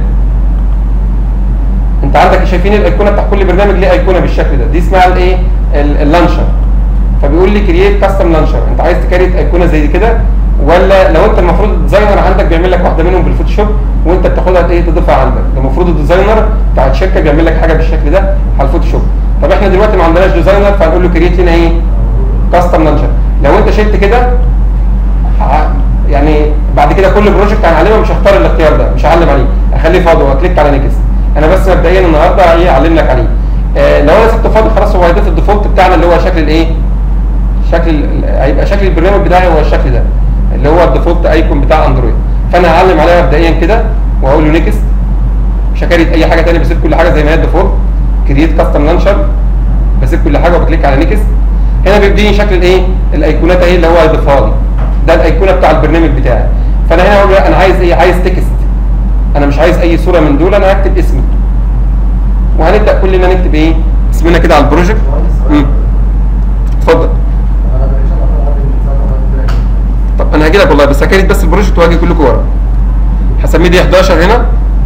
انت عندك شايفين الايقونه بتاع كل برنامج ليه ايقونه بالشكل ده دي اسمها الايه ال- اللانشر فبيقول لي كرييت كاستم لانشر انت عايز تكريت ايقونه زي دي كده ولا لو انت المفروض الديزاينر عندك بيعمل لك واحده منهم بالفوتوشوب وانت بتاخدها ايه تضيفها عندك ده المفروض الديزاينر بتاع الشركه بيعمل لك حاجه بالشكل ده على الفوتوشوب طب احنا دلوقتي ما عندناش ديزاينر فهنقول له كرييت لنا ايه كاستم لانشر لو انت شلت كده ع- يعني بعد كده كل بروجكت هنعلمه مش هختار الاختيار ده مش هعلم عليه اخليه فاضي واكليك على نيكست انا بس مبدئيا النهارده ايه اعلم لك عليه آه لو انا سبته فاضي خلاص هو هيضيف الديفولت بتاعنا اللي هو شكل الايه شكل ال- هيبقى شكل البرنامج بتاعي هو الشكل ده اللي هو الديفولت ايكون بتاع اندرويد فانا هعلم عليها مبدئيا كده واقول له نيكست مش هكريت اي حاجه ثانيه بسيب كل حاجه زي ما هي الديفولت كرييت كاستم لانشر بسيب كل حاجه وبكليك على نيكست هنا بيديني شكل الايه الايقونات اهي اللي هو هيضيفها لي ده الايقونه بتاع البرنامج بتاعي فانا هنا اقول له انا عايز ايه عايز تكست انا مش عايز اي صوره من دول انا هكتب اسمي وهنبدا كلنا نكتب ايه اسمنا كده على البروجكت مم. اتفضل طب انا هاجي لك والله بس هكريت بس البروجكت وهاجي كلكم ورا هسميه دي 11 هنا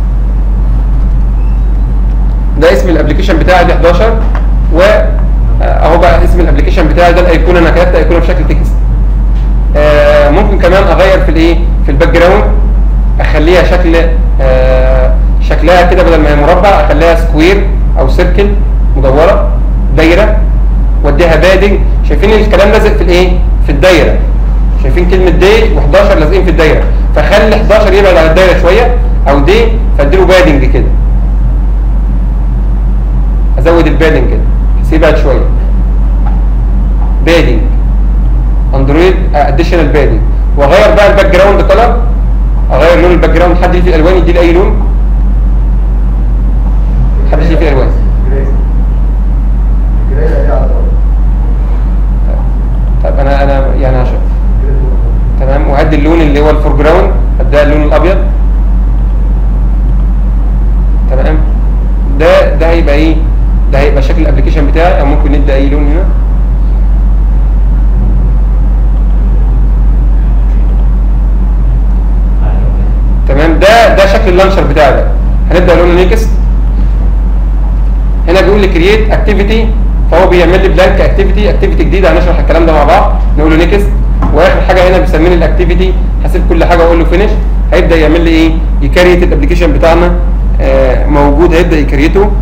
ده اسم الابلكيشن بتاعي دي 11 و اهو بقى اسم الابلكيشن بتاعي ده الايقونه انا كتبت ايقونه بشكل تكست آه ممكن كمان اغير في الايه في الباك جراوند اخليها شكل آه شكلها كده بدل ما هي مربع اخليها سكوير او سيركل مدوره دايره واديها بادنج شايفين الكلام لازق في الايه في الدايره شايفين كلمه دي و11 لازقين في الدايره فخلي 11 يبعد على الدايره شويه او دي فاديله بادنج كده ازود البادنج كده بس يبعد شويه بادنج اندرويد اديشنال بادنج واغير بقى الباك جراوند كلر اغير لون الباك جراوند حد ليه فيه الوان يدي لي اي لون حد ليه فيه الوان طيب انا انا يعني عشان تمام وادي اللون اللي هو الفور جراوند اديها اللون الابيض تمام ده ده هيبقى ايه ده هيبقى شكل الابلكيشن بتاعي او ممكن ندي اي لون هنا تمام ده ده شكل اللانشر بتاعي ده هنبدا لون نيكست هنا بيقول لي كرييت اكتيفيتي فهو بيعمل لي بلانك اكتيفيتي اكتيفيتي جديده هنشرح الكلام ده مع بعض نقول له نيكست واخر حاجه هنا بيسمي لي الاكتيفيتي هسيب كل حاجه واقول له فينيش هيبدا يعمل لي ايه يكريت الابلكيشن بتاعنا آه موجود هيبدا يكريته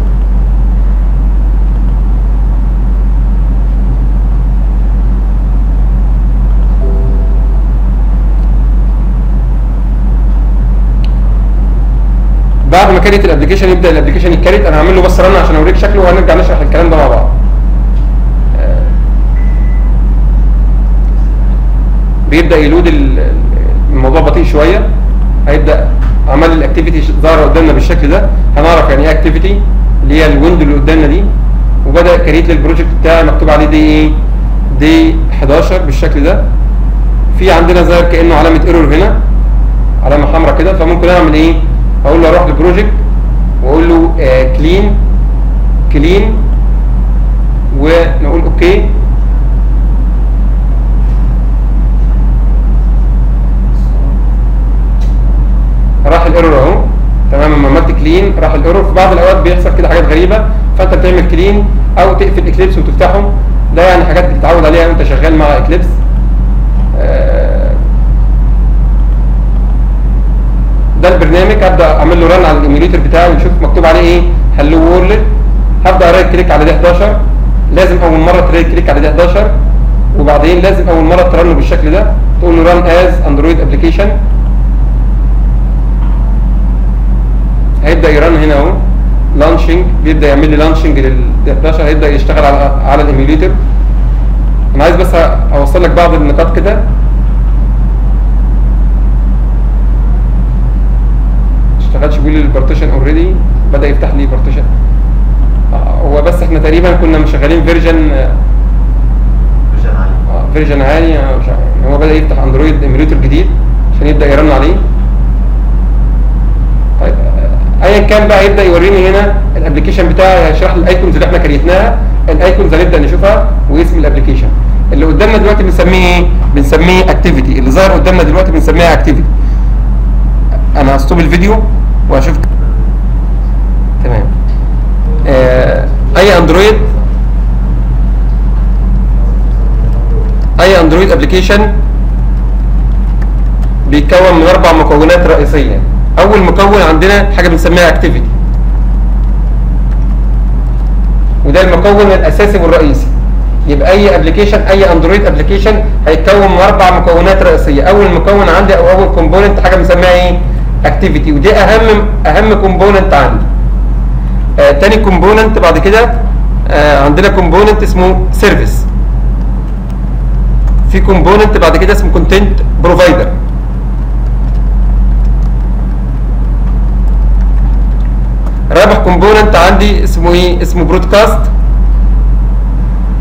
بعد ما كريت الابلكيشن يبدا الابلكيشن يتكريت انا هعمل له بس رن عشان اوريك شكله وهنرجع نشرح الكلام ده مع بعض آه، بيبدا يلود ال- الموضوع بطيء شويه هيبدا عمل الاكتيفيتي ظاهره قدامنا بالشكل ده هنعرف يعني ايه اكتيفيتي اللي هي الويندو اللي قدامنا دي وبدا كريت للبروجكت بتاعي مكتوب عليه دي ايه دي 11 بالشكل ده في عندنا ظاهر كانه علامه ايرور هنا علامه حمراء كده فممكن اعمل ايه اقول له اروح لبروجكت واقول له كلين كلين ونقول اوكي راح الايرور اهو تمام لما عملت كلين راح الايرور في بعض الاوقات بيحصل كده حاجات غريبه فانت بتعمل كلين او تقفل اكليبس وتفتحه ده يعني حاجات بتتعود عليها وانت شغال مع اكليبس آه ده البرنامج هبدا اعمل له رن على الايميوليتر بتاعي ونشوف مكتوب عليه ايه هلو وورلد هبدا رايت كليك على دي 11 لازم اول مره ترايت كليك على دي 11 وبعدين لازم اول مره ترنه بالشكل ده تقول له ران از اندرويد ابلكيشن هيبدا يرن هنا اهو لانشنج بيبدا يعمل لي لانشنج لل 11 هيبدا يشتغل على على الايميوليتر انا عايز بس اوصل لك بعض النقاط كده اشتغلش بيقول لي البارتيشن اوريدي بدا يفتح لي بارتيشن هو بس احنا تقريبا كنا مشغلين فيرجن فيرجن عالي فيرجن عالي أنا مش عارف. هو بدا يفتح اندرويد ايميوليتر جديد عشان يبدا يرن عليه طيب آه، ايا كان بقى يبدا يوريني هنا الابلكيشن بتاعي هيشرح لي الايكونز اللي احنا كريتناها الايكونز هنبدا نشوفها واسم الابلكيشن اللي قدامنا دلوقتي بنسميه ايه بنسميه اكتيفيتي اللي ظاهر قدامنا دلوقتي بنسميها اكتيفيتي انا هستوب الفيديو واشوف تمام آه اي اندرويد اي اندرويد ابلكيشن بيتكون من اربع مكونات رئيسيه اول مكون عندنا حاجه بنسميها اكتيفيتي وده المكون الاساسي والرئيسي يبقى اي ابلكيشن اي اندرويد ابلكيشن هيتكون من اربع مكونات رئيسيه اول مكون عندي او اول كومبوننت حاجه بنسميها ايه اكتيفيتي ودي اهم اهم كومبوننت عندي آه تاني كومبوننت بعد كده آه عندنا كومبوننت اسمه سيرفيس في كومبوننت بعد كده اسمه كونتنت بروفايدر رابع كومبوننت عندي اسمه ايه اسمه برودكاست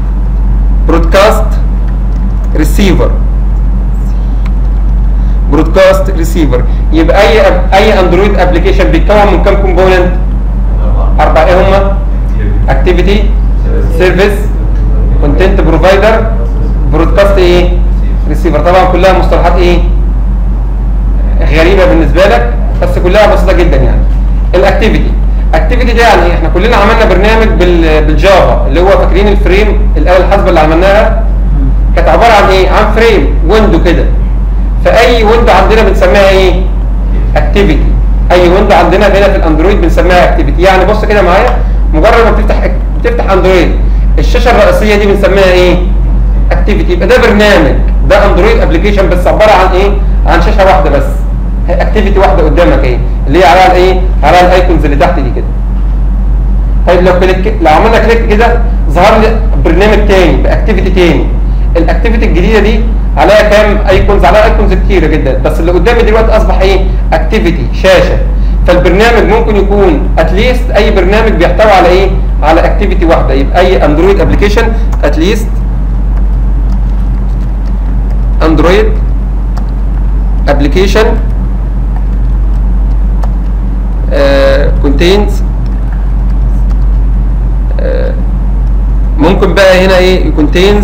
برودكاست ريسيفر برودكاست برودكاست ريسيفر يبقى اي اي اندرويد ابلكيشن بيتكون من كام كومبوننت اربعه ايه هم اكتيفيتي سيرفيس كونتنت بروفايدر برودكاست ايه ريسيفر طبعا كلها مصطلحات ايه غريبه بالنسبه لك بس كلها بسيطه جدا يعني الاكتيفيتي اكتيفيتي ده يعني إيه؟ احنا كلنا عملنا برنامج بال- بالجافا اللي هو فاكرين الفريم الاله الحاسبه اللي عملناها كانت عباره عن ايه عن فريم ويندو كده فاي ويندو عندنا بنسميها ايه اكتيفيتي اي ويندو عندنا هنا في الاندرويد بنسميها اكتيفيتي يعني بص كده معايا مجرد ما بتفتح بتفتح اندرويد الشاشه الرئيسيه دي بنسميها ايه اكتيفيتي يبقى ده برنامج ده اندرويد ابلكيشن بس عباره عن ايه عن شاشه واحده بس اكتيفيتي واحده قدامك ايه اللي هي عليها الايه عليها الايكونز اللي تحت دي كده طيب لو كليك لو عملنا كليك كده ظهر لي برنامج تاني باكتيفيتي تاني الاكتيفيتي الجديده دي عليها كام ايكونز عليها ايكونز كتيره جدا بس اللي قدامي دلوقتي اصبح ايه اكتيفيتي شاشه فالبرنامج ممكن يكون اتليست اي برنامج بيحتوي على ايه على اكتيفيتي واحده يبقى اي اندرويد ابلكيشن اتليست اندرويد ابلكيشن contains آه، ممكن بقى هنا ايه contains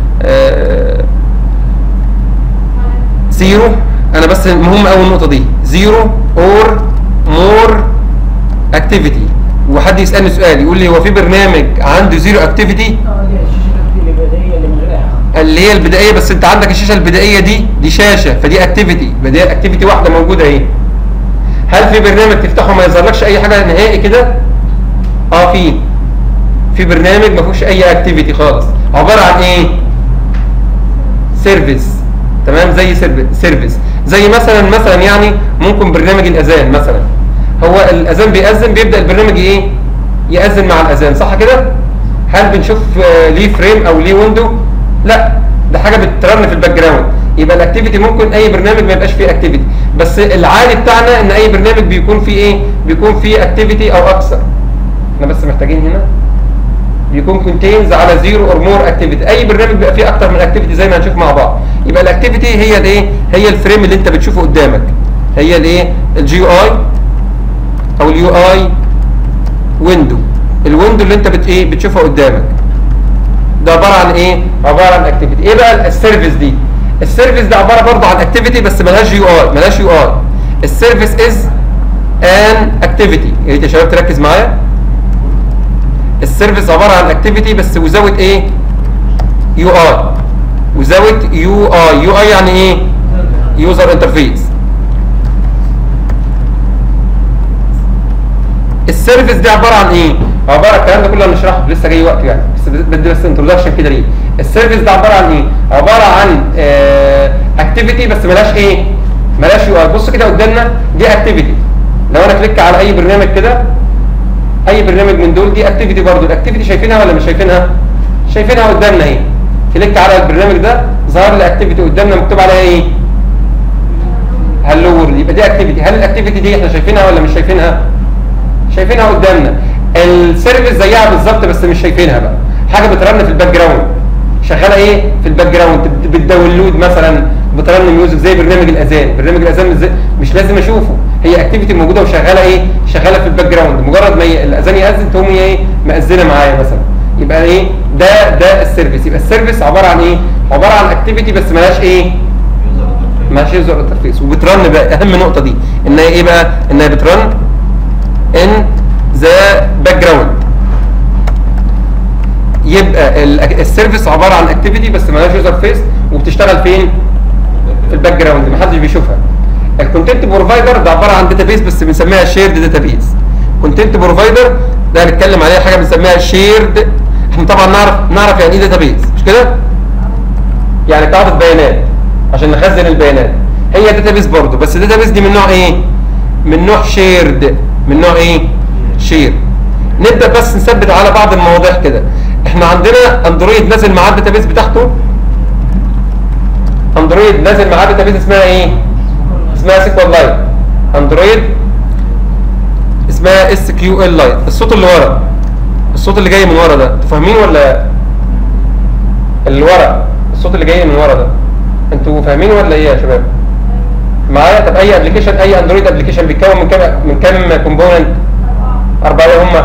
زيرو انا بس مهم قوي النقطه دي زيرو اور مور اكتيفيتي وحد يسالني سؤال يقول لي هو في برنامج عنده زيرو اكتيفيتي اه اللي هي الشاشه اللي البدائيه اللي من غير اي حاجه اللي هي البدائيه بس انت عندك الشاشه البدائيه دي دي شاشه فدي اكتيفيتي بدائيه اكتيفيتي واحده موجوده اهي هل في برنامج تفتحه ما يظهرلكش اي حاجه نهائي كده اه في في برنامج ما فيهوش اي اكتيفيتي خالص عباره عن ايه سيرفيس تمام زي سيرفيس زي مثلا مثلا يعني ممكن برنامج الاذان مثلا هو الاذان بيأذن بيبدا البرنامج ايه يأذن مع الاذان صح كده هل بنشوف آه، ليه فريم او ليه ويندو لا ده حاجه بترن في الباك جراوند يبقى الاكتيفيتي ممكن اي برنامج ما يبقاش فيه اكتيفيتي بس العادي بتاعنا ان اي برنامج بيكون فيه ايه بيكون فيه اكتيفيتي او اكثر احنا بس محتاجين هنا بيكون كونتينز على زيرو اور مور اكتيفيتي اي برنامج بيبقى فيه اكتر من اكتيفيتي زي ما هنشوف مع بعض يبقى الاكتيفيتي هي الايه هي الفريم اللي انت بتشوفه قدامك هي الايه الجي يو اي او اليو اي ويندو الويندو اللي انت بت ايه بتشوفها قدامك ده عباره عن ايه عباره عن اكتيفيتي ايه بقى السيرفيس دي السيرفيس ده عباره برضه عن اكتيفيتي بس ملهاش يو اي ملهاش يو اي السيرفيس از ان اكتيفيتي يا ريت يا شباب تركز معايا السيرفيس عباره عن اكتيفيتي بس وزاويه ايه يو اي وزاويه يو اي يو اي يعني ايه يوزر انترفيس السيرفيس دي عباره عن ايه عباره الكلام ده كله هنشرحه لسه جاي وقت يعني بس بدي بس انتروداكشن كده ليه السيرفيس ده عباره عن ايه عباره عن اكتيفيتي بس ملهاش ايه ملهاش يو اي بص كده قدامنا دي اكتيفيتي لو انا كليك على اي برنامج كده اي برنامج من دول دي اكتيفيتي برضو الاكتيفيتي شايفينها ولا مش شايفينها شايفينها قدامنا اهي كليك على البرنامج ده ظهر لي اكتيفيتي قدامنا مكتوب عليها ايه هلو وورلد يبقى دي اكتيفيتي هل الاكتيفيتي دي احنا شايفينها ولا مش شايفينها شايفينها قدامنا السيرفيس زيها بالظبط بس مش شايفينها بقى حاجه بترن في الباك جراوند شغاله ايه في الباك جراوند بت- بتداونلود مثلا بترن ميوزك زي برنامج الاذان برنامج الاذان مش, زي- مش لازم اشوفه هي اكتيفيتي موجوده وشغاله ايه شغاله في الباك جراوند مجرد ما ي- الاذان ياذن تقوم هي ايه مأذنه معايا مثلا يبقى ايه ده ده السيرفيس يبقى السيرفيس عباره عن ايه عباره عن اكتيفيتي بس ملهاش ايه ماشي يوزر انترفيس وبترن بقى اهم نقطه دي ان هي ايه بقى انها بترن ان ذا باك جراوند يبقى ال- السيرفيس عباره عن اكتيفيتي بس مالهاش يوزر فيس وبتشتغل فين في الباك جراوند محدش بيشوفها الكونتنت بروفايدر ده عباره عن داتابيس بس بنسميها شيرد داتابيس كونتنت بروفايدر ده هنتكلم عليها حاجه بنسميها شيرد احنا طبعا نعرف نعرف يعني ايه داتابيس مش كده يعني قاعده بيانات عشان نخزن البيانات هي داتابيس برضه بس الداتابيس دي من نوع ايه من نوع شيرد من نوع ايه شير نبدا بس نثبت على بعض المواضيع كده احنا عندنا اندرويد نازل معاه الداتابيس بتاعته اندرويد نازل معاه داتابيس اسمها ايه اسمها سيكوال لايت اندرويد اسمها اس كيو ال لايت الصوت اللي ورا الصوت اللي جاي من ورا ده انتوا فاهمين ولا اللي ورا الصوت اللي جاي من ورا ده انتوا فاهمين ولا ايه يا شباب معايا طب اي ابلكيشن اي اندرويد ابلكيشن بيتكون من كام من كام كومبوننت اربعه هم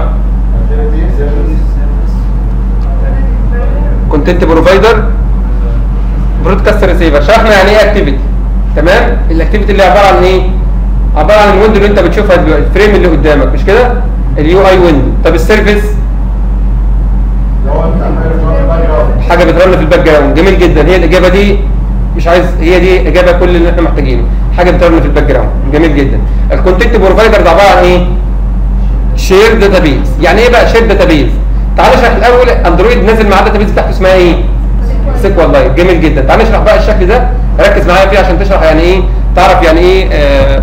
كونتنت بروفايدر برودكاست ريسيفر شرحنا يعني ايه اكتيفيتي تمام الاكتيفيتي اللي عباره عن ايه عباره عن الويندو اللي انت بتشوفها دلوقتي الفريم اللي قدامك مش كده اليو اي ويندو طب السيرفيس حاجه بترن في الباك جراوند جميل جدا هي الاجابه دي مش عايز هي دي اجابه كل اللي احنا محتاجينه حاجه بترن في الباك جراوند جميل جدا الكونتنت بروفايدر ده عباره عن ايه شير داتابيز يعني ايه بقى شير داتابيز تعال نشرح الاول اندرويد نازل مع الداتابيز بتاعته اسمها ايه سيكوال لايت جميل جدا تعال نشرح بقى الشكل ده ركز معايا فيه عشان تشرح يعني ايه تعرف يعني ايه آه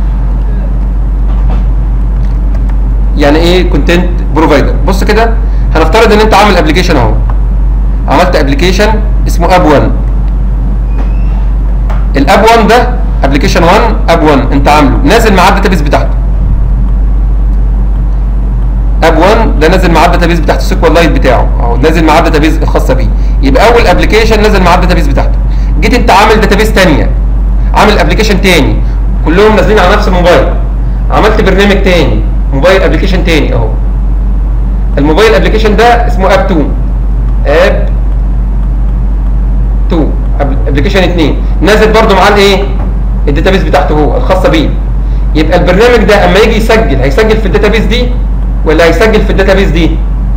يعني ايه كونتنت بروفايدر بص كده هنفترض ان انت عامل ابلكيشن اهو عملت ابلكيشن اسمه اب 1 الاب 1 ده ابلكيشن 1 اب 1 انت عامله نازل معاه الداتابيز بتاعته اب 1 ده نازل معاه الداتابيز بتاعته سيكوال لايت بتاعه اهو نازل معاه الداتابيز الخاصه بيه يبقى اول ابلكيشن نازل معاه الداتابيز بتاعته جيت انت عامل داتابيز ثانيه عامل ابلكيشن تاني كلهم نازلين على نفس الموبايل عملت برنامج تاني موبايل ابلكيشن تاني اهو الموبايل ابلكيشن ده اسمه اب 2 اب 2 ابلكيشن 2 نازل برده معاه الايه الداتابيز بتاعته هو الخاصه بيه يبقى البرنامج ده اما يجي يسجل هيسجل في الداتابيز دي ولا هيسجل في الداتابيز دي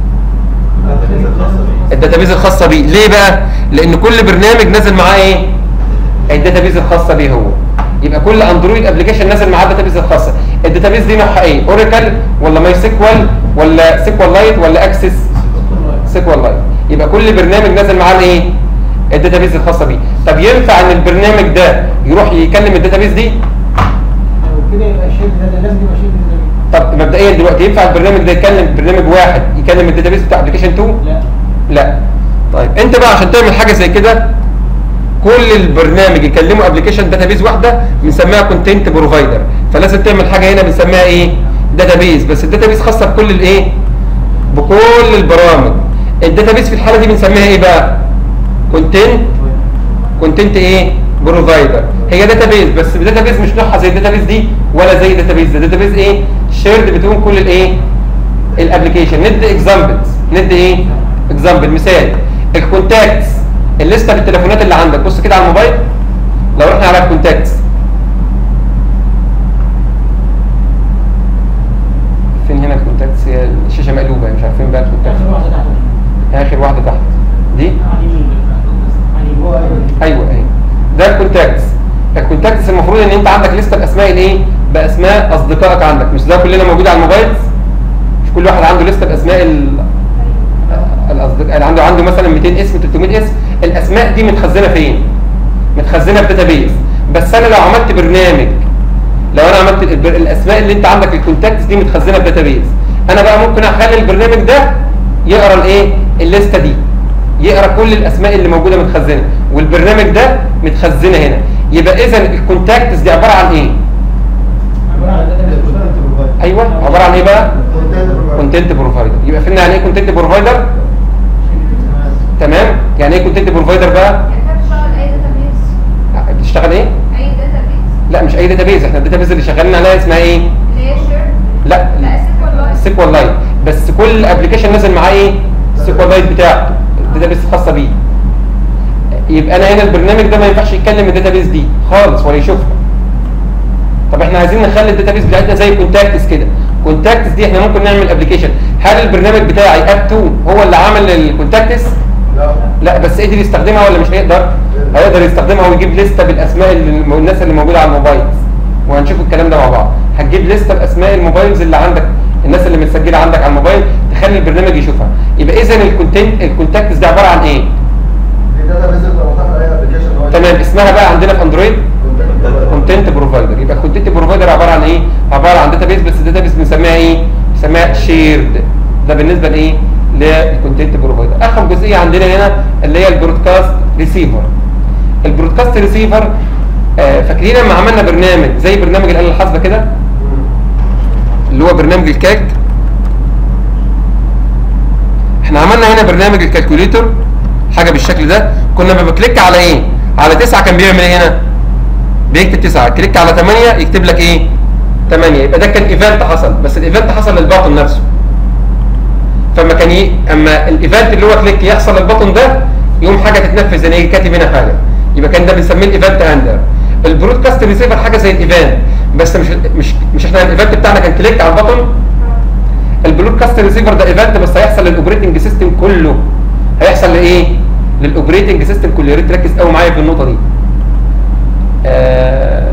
الداتابيز الخاصه بيه ليه بقى لان كل برنامج نازل معاه ايه الداتابيز الخاصه بيه هو يبقى كل اندرويد ابلكيشن نازل معاه الداتابيز الخاصه الداتابيز دي نوعها ايه اوراكل ولا ماي سيكوال ولا سيكوال لايت ولا اكسس سيكوال لايت يبقى كل برنامج نازل معاه الايه الداتابيز الخاصه بيه طب ينفع ان البرنامج ده يروح يكلم الداتابيز دي كده يبقى الشيء ده لازم يبقى شيء ده طب مبدئيا دلوقتي ينفع البرنامج ده يكلم برنامج واحد يكلم الداتابيز بتاع ابلكيشن 2 لا لا طيب انت بقى عشان تعمل حاجه زي كده كل البرنامج يكلموا ابلكيشن داتابيز واحده بنسميها كونتنت بروفايدر فلازم تعمل حاجه هنا بنسميها ايه داتابيز بس الداتابيز خاصه بكل الايه بكل البرامج الداتابيز في الحاله دي بنسميها ايه بقى كونتنت كونتنت ايه بروفايدر هي داتابيز بس الداتابيز مش نوعها زي الداتابيز دي ولا زي الداتابيز ده داتابيز ايه شيرد بتكون كل الايه الابلكيشن ندي اكزامبلز ندي ايه اكزامبل مثال الكونتاكتس الليسته بالتليفونات اللي عندك بص كده على الموبايل لو رحنا على الكونتاكتس فين هنا الكونتاكتس هي الشاشه مقلوبه مش عارفين بقى الكونتاكتس اخر واحده تحت اخر واحده تحت دي على اليمين على اليمين هو ايوه ايوه ده الكونتاكتس الكونتاكتس المفروض ان انت عندك لسته باسماء الايه باسماء اصدقائك عندك مش ده كلنا موجود على الموبايل مش كل واحد عنده لسته باسماء ال... الاصدقاء اللي عنده عنده مثلا 200 اسم 300 اسم الاسماء دي متخزنه فين متخزنه في داتابيز بس انا لو عملت برنامج لو انا عملت البر- الاسماء اللي انت عندك الكونتاكتس دي متخزنه في داتابيز انا بقى ممكن اخلي البرنامج ده يقرا الايه الليسته دي يقرا كل الاسماء اللي موجوده متخزنه والبرنامج ده متخزنه هنا يبقى اذا الكونتاكتس دي عباره عن ايه عباره عن database. ايوه عباره عن ايه بقى كونتنت بروفايدر يبقى فهمنا يعني ايه كونتنت بروفايدر تمام يعني ايه كونتنت بروفايدر بقى يعني انت بتشتغل اي داتابيز بتشتغل ايه اي داتابيز لا مش اي داتابيز احنا الداتابيز اللي شغالين عليها اسمها ايه اللي هي شير لا لا سيكوال لايت سيكوال لايت بس كل ابلكيشن نازل معاه ايه السيكوال لايت بتاعته الداتابيز الخاصه بيه يبقى انا هنا البرنامج ده ما ينفعش يتكلم الداتابيز دي خالص ولا يشوفها طب احنا عايزين نخلي الداتابيز بتاعتنا زي كونتاكتس كده كونتاكتس دي احنا ممكن نعمل ابلكيشن هل البرنامج بتاعي اب 2 هو اللي عمل الكونتاكتس لا بس قدر يستخدمها ولا مش هيقدر هيقدر يستخدمها ويجيب لستة بالاسماء اللي الناس اللي موجوده على الموبايل وهنشوف الكلام ده مع بعض هتجيب لستة باسماء الموبايلز اللي عندك الناس اللي متسجله عندك على الموبايل تخلي البرنامج يشوفها يبقى اذا الكونتنت الكونتاكتس دي عباره عن ايه تمام اسمها بقى عندنا في اندرويد كونتنت بروفايدر يبقى الكونتنت بروفايدر عباره عن ايه عباره عن داتابيز بس الداتابيز بنسميها ايه بنسميها شيرد ده بالنسبه لايه للكونتنت بروفايدر اخر جزئيه عندنا هنا اللي هي البرودكاست ريسيفر البرودكاست ريسيفر آه فاكرين لما عملنا برنامج زي برنامج الاله الحاسبه كده اللي هو برنامج الكالك احنا عملنا هنا برنامج الكالكوليتور حاجه بالشكل ده كنا لما بكليك على ايه على تسعة كان بيعمل ايه هنا بيكتب 9 كليك على 8 يكتب لك ايه 8 يبقى ده كان ايفنت حصل بس الايفنت حصل للباطن نفسه فما كان ي... اما الايفنت اللي هو كليك يحصل للباطن ده يقوم حاجه تتنفذ يعني يجي كاتب هنا حاجه يبقى كان ده بنسميه الايفنت هاندلر البرودكاست ريسيفر حاجه زي الايفنت بس مش مش مش احنا الايفنت بتاعنا كان كليك على الباطن البرودكاست ريسيفر ده ايفنت بس هيحصل للاوبريتنج سيستم كله هيحصل لايه للاوبريتنج سيستم كله يا ريت تركز قوي معايا في النقطه دي آه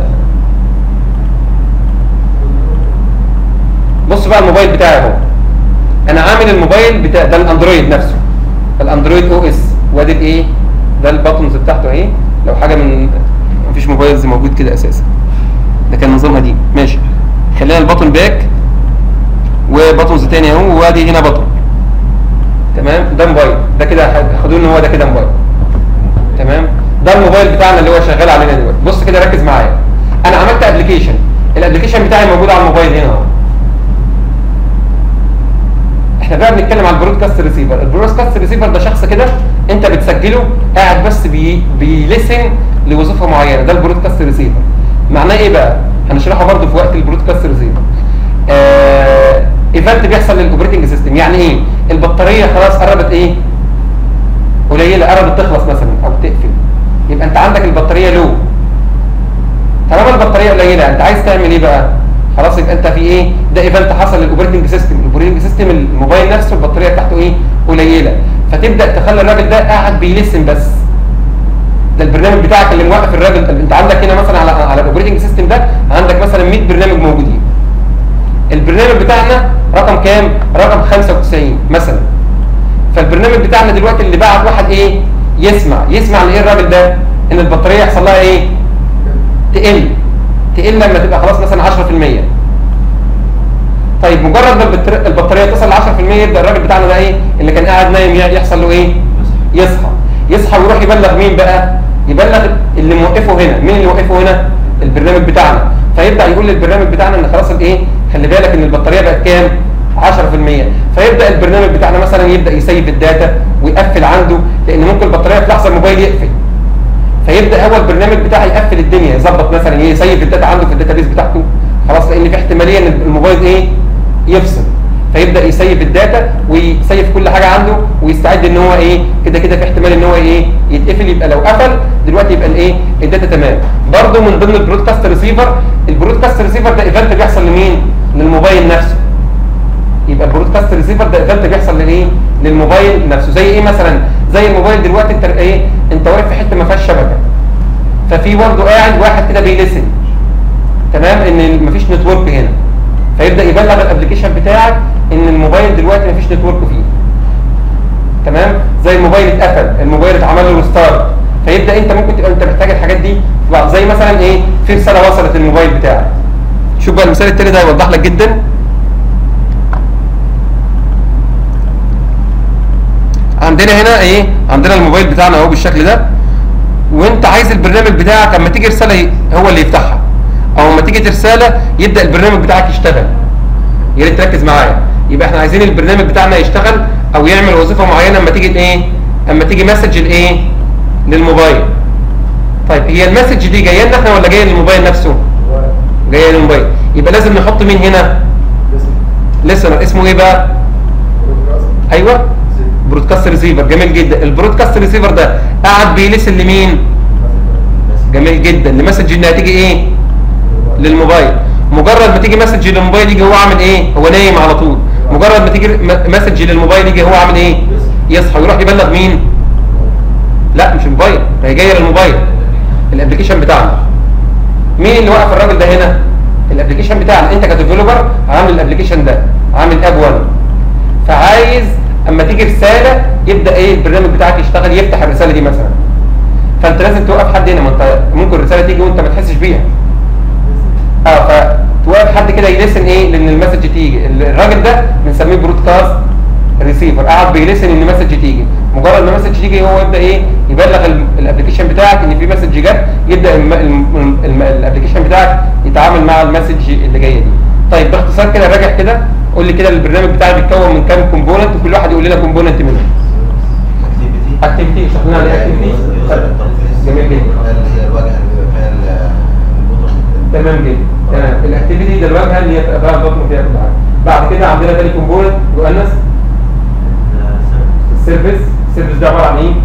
بص بقى الموبايل بتاعي اهو انا عامل الموبايل بتاع ده الاندرويد نفسه الاندرويد او اس وادي الايه ده الباتونز بتاعته اهي لو حاجه من مفيش موبايلز موجود كده اساسا ده كان نظام قديم ماشي خلينا الباتون باك وباتونز تاني اهو وادي هنا باتون تمام ده موبايل ده كده هاخدوه ان هو ده كده موبايل تمام ده الموبايل بتاعنا اللي هو شغال علينا دلوقتي بص كده ركز معايا انا عملت ابلكيشن الابلكيشن بتاعي موجود على الموبايل هنا اهو احنا بقى بنتكلم على البرودكاست ريسيفر البرودكاست ريسيفر ده شخص كده انت بتسجله قاعد بس بي بيلسن لوظيفه معينه ده البرودكاست ريسيفر معناه ايه بقى هنشرحه برضه في وقت البرودكاست ريسيفر آه ايفنت بيحصل للاوبريتنج سيستم يعني ايه البطاريه خلاص قربت ايه قليله قربت تخلص مثلا او تقفل يبقى انت عندك البطاريه لو طالما البطاريه قليله انت عايز تعمل ايه بقى خلاص يبقى انت في ايه ده ايفنت حصل للاوبريتنج سيستم الاوبريتنج سيستم الموبايل نفسه البطاريه بتاعته ايه قليله فتبدا تخلي الراجل ده قاعد بيلسن بس ده البرنامج بتاعك اللي موقف الراجل انت عندك هنا مثلا على على الاوبريتنج سيستم ده عندك مثلا 100 برنامج موجودين البرنامج بتاعنا رقم كام رقم 95 مثلا فالبرنامج بتاعنا دلوقتي اللي بعت واحد ايه يسمع يسمع لايه الراجل ده ان البطاريه يحصل لها ايه تقل تقل لما تبقى خلاص مثلا 10% طيب مجرد ما البطر- البطاريه توصل ل 10% يبدا الراجل بتاعنا ده ايه اللي كان قاعد نايم يحصل له ايه يصحى يصحى ويروح يبلغ مين بقى يبلغ اللي موقفه هنا مين اللي موقفه هنا البرنامج بتاعنا فيبدا يقول للبرنامج بتاعنا ان خلاص الايه خلي بالك ان البطاريه بقت كام 10% فيبدا البرنامج بتاعنا مثلا يبدا يسيف الداتا ويقفل عنده لان ممكن البطاريه في لحظه الموبايل يقفل فيبدا هو البرنامج بتاعي يقفل الدنيا يظبط مثلا ايه يسيف الداتا عنده في الداتابيس بتاعته خلاص لان في احتماليه ان الموبايل ايه يفصل فيبدا يسيف الداتا ويسيف كل حاجه عنده ويستعد ان هو ايه كده كده في احتمال ان هو ايه يتقفل يبقى لو قفل دلوقتي يبقى الايه الداتا تمام برده من ضمن البرودكاست ريسيفر البرودكاست ريسيفر ده ايفنت بيحصل لمين للموبايل نفسه يبقى البرودكاست ريسيفر ده ايفنت بيحصل للايه للموبايل نفسه زي ايه مثلا زي الموبايل دلوقتي انت ايه انت واقف في حته ما فيهاش شبكه ففي برضه قاعد واحد كده بيلسن تمام ان مفيش نتورك هنا فيبدا يبلغ الابلكيشن بتاعك ان الموبايل دلوقتي مفيش نتورك فيه تمام زي الموبايل اتقفل الموبايل اتعمل له ريستارت فيبدا انت ممكن تبقى انت محتاج الحاجات دي في بعض. زي مثلا ايه في رساله وصلت للموبايل بتاعك شوف بقى المثال التاني ده هيوضح لك جدا عندنا هنا ايه عندنا الموبايل بتاعنا اهو بالشكل ده وانت عايز البرنامج بتاعك اما تيجي رساله ي- هو اللي يفتحها او اما تيجي رساله يبدا البرنامج بتاعك يشتغل يا ريت تركز معايا يبقى احنا عايزين البرنامج بتاعنا يشتغل او يعمل وظيفه معينه اما تيجي ايه اما تيجي مسج لايه للموبايل طيب هي المسج دي جايه لنا احنا ولا جايه للموبايل نفسه جايه للموبايل يبقى لازم نحط مين هنا لسنر اسمه ايه بقى ايوه برودكاست ريسيفر جميل جدا البرودكاست ريسيفر ده قاعد بيلسن لمين جميل جدا لمسج انها تيجي ايه للموبايل مجرد ما تيجي مسج للموبايل يجي هو عامل ايه هو نايم على طول مجرد ما تيجي م- مسج للموبايل يجي هو عامل ايه يصحى ويروح يبلغ مين لا مش الموبايل ما هي جايه للموبايل الابلكيشن بتاعنا مين اللي وقف الراجل ده هنا الابلكيشن بتاعنا انت كديفلوبر عامل الابلكيشن ده عامل اب 1 فعايز اما تيجي رساله يبدا ايه البرنامج بتاعك يشتغل يفتح الرساله دي مثلا فانت لازم توقف حد هنا ما انت ممكن الرساله تيجي وانت ما تحسش بيها اه فتوقف حد كده يلسن ايه لان المسج تيجي الراجل ده بنسميه برودكاست ريسيفر قاعد بيلسن ان مسج تيجي مجرد ما مسج تيجي هو يبدا ايه يبلغ ال- الابلكيشن بتاعك ان في مسج جت يبدا الم- الم- الم- الابلكيشن بتاعك يتعامل مع المسج اللي جايه دي طيب باختصار كده راجع كده قول لي كده البرنامج بتاعي بيتكون من كام كومبوننت وكل واحد يقول لنا كومبوننت منهم اكتيفيتي اكتيفيتي شرحنا عليه اكتيفيتي جميل جدا اللي هي الواجهه اللي بيبقى فيها تمام جدا تمام الاكتيفيتي ده الواجهه اللي هي بتبقى بقى البطن فيها كل حاجه بعد كده عندنا تاني كومبوننت يؤنس السيرفيس السيرفيس ده عباره عن ايه؟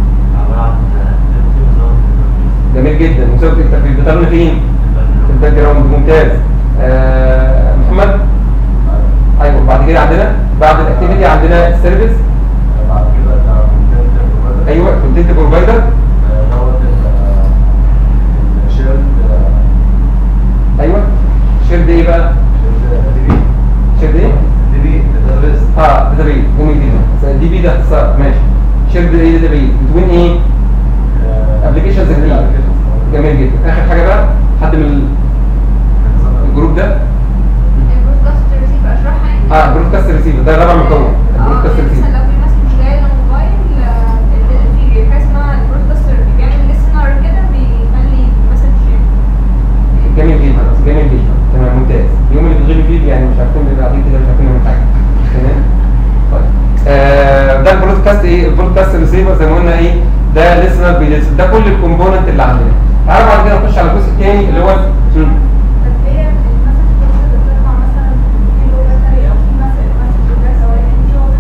جميل جدا مساوي التفريغ بترن فين؟ في الباك جراوند ممتاز آه محمد ايوه بعد كده عندنا بعد الاكتيفيتي عندنا السيرفيس بعد كده ده content provider. ايوه كونتنت بروفايدر آه، دوت ال- الشيرد ايوه شيرد ايه بقى؟ شيرد ايه؟ دي بي داتابيز اه داتابيز جميل جدا دي بي ده اختصار ماشي شيرد ايه داتابيز بتوين ايه؟ ابلكيشنز كتير جميل جدا اخر حاجه بقى حد من الجروب ده البرودكاست ريسيفر اشرحها يعني اه برودكاست ريسيفر ده الرابع مكون اه البرودكاست يعني ريسيفر مثلا لو في مسج جاي للموبايل آه، ال- في حاجه اسمها البرودكاستر بيعمل ليسنر كده بيخلي المسج جميل جدا جميل جدا تمام ممتاز اليوم اللي بتغيبي فيه يعني مش عارفين بيبقى قاعدين كده مش عارفين نعمل حاجه تمام طيب آه ده البرودكاست ايه البرودكاست ريسيفر زي ما قلنا ايه ده ليسنر بيليسن ده كل الكومبوننت اللي عندنا تعالوا بعد كده نخش على الجزء الثاني اللي هو مم. طب هي المسج اللي بتطلع مثلا كيلو باتري او في مسج مسج جاي ثواني دي هو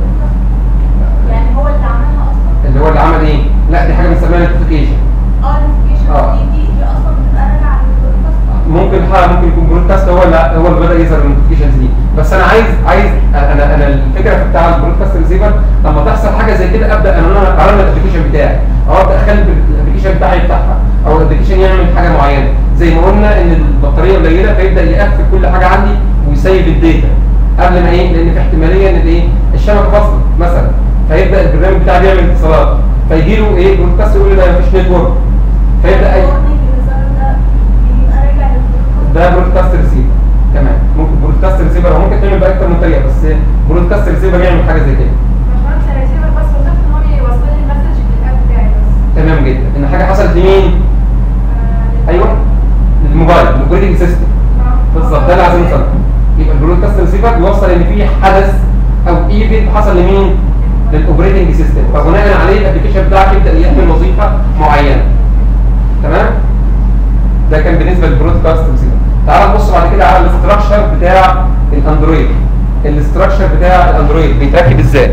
يعني هو اللي عملها اصلا اللي هو اللي عمل ايه لا دي حاجه بنسميها نوتيفيكيشن اه النوتيفيكيشن آه. دي دي دي اصلا بتبقى راجعه للبودكاست ممكن حاجة ممكن يكون برودكاست هو اللي هو اللي بدا يظهر النوتيفيكيشنز دي بس انا عايز عايز انا انا الفكره بتاع البرودكاست ريسيفر لما تحصل حاجه زي كده ابدا ان انا ارن الابلكيشن بتاعي او ابدا اخلي الابلكيشن بتاعي يفتحها او الابلكيشن يعمل حاجه معينه زي ما قلنا ان البطاريه قليله فيبدا يقفل كل حاجه عندي ويسيب الداتا قبل ما ايه لان في احتماليه ان الايه الشبكه فاصله مثلا فيبدا البرنامج بتاعي بيعمل اتصالات فيجي له ايه برودكاست يقول لي ده مفيش نتورك فيبدا اي الورنينج اللي ظهر ده بيبقى راجع للبودكاست ده برودكاست ريسيفر تمام ممكن برودكاست ريسيفر هو ممكن تعمل باكتر من طريقه بس برودكاست ريسيفر يعمل حاجه زي كده مش بس ريسيفر بس وظيفته ان هو يوصل لي المسج للاب بتاعي بس تمام جدا ان حاجه حصلت لمين آه، ايوه للموبايل الاوبريتنج سيستم بالظبط ده اللي عايزين نوصله يبقى البرودكاست ريسيفر بيوصل ان في حدث او ايفنت حصل لمين للاوبريتنج سيستم فبناء عليه الابلكيشن بتاعك يبدا يعمل وظيفه معينه تمام ده كان بالنسبه للبرودكاست ريسيفر تعال نبص بعد كده على الاستراكشر بتاع الاندرويد الاستراكشر بتاع الاندرويد بيتركب ازاي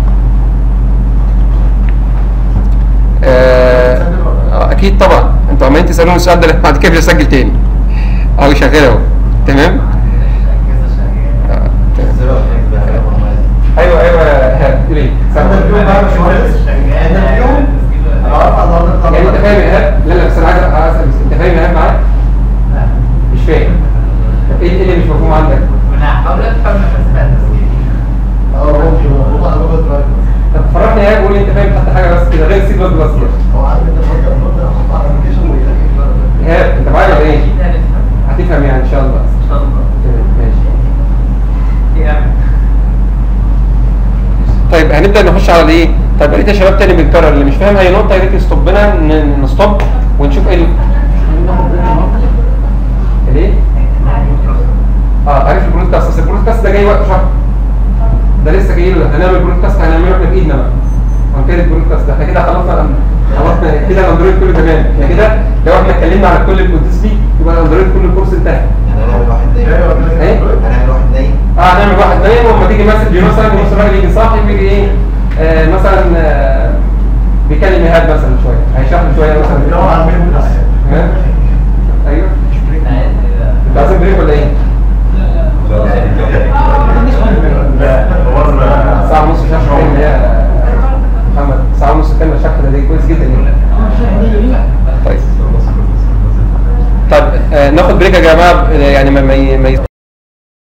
آه آه، اكيد طبعا انتوا عمالين تسالوني السؤال ده بعد كده بسجل تاني اهو شغال اهو تمام آه، تمام. زيرو هناك بقى يا محمد. ايوه ايوه ها ليه احنا اليوم بقى يا باشمهندس احنا اليوم انا عارف على النهارده يعني انت فاهم يا ايهاب لا لا بس انا عايز عايز اسال بس انت فاهم يا ايهاب معايا مش فاهم طب ايه إيه اللي مش مفهوم عندك انا هحاول افهم بس بعد التسجيل اه ممكن هو على جوجل درايف طب فرحني يا ايهاب وقول لي انت فاهم حتى حاجه بس كده غير سي بلس بلس كده هو عارف انت فكر ممكن احط على الابلكيشن ويخليك ايهاب انت معايا ولا ايه اكيد هنفهم هتفهم يعني ان شاء الله ان شاء الله تمام ماشي دي امل طيب هنبدا نخش على الايه طيب يا ريت يا شباب تاني بنكرر اللي مش فاهم اي نقطه يا ريت يستوبنا ن- نستوب ونشوف ايه ال- الايه اه عارف البرودكاست اصل البرودكاست ده جاي وقت شهر ده لسه جاي له هنعمل برودكاست هنعمله احنا بايدنا بقى هنكرر البرودكاست ده احنا كده خلصنا خلصنا كده الاندرويد كله تمام احنا كده لو احنا اتكلمنا على كل الكودز دي يبقى الاندرويد كله الكورس انتهى يعني هنعمل واحد نايم ايوه ايه هنعمل واحد نايم اه هنعمل واحد نايم ولما تيجي مسج مثلا نص الراجل يجي صاحي ويجي ايه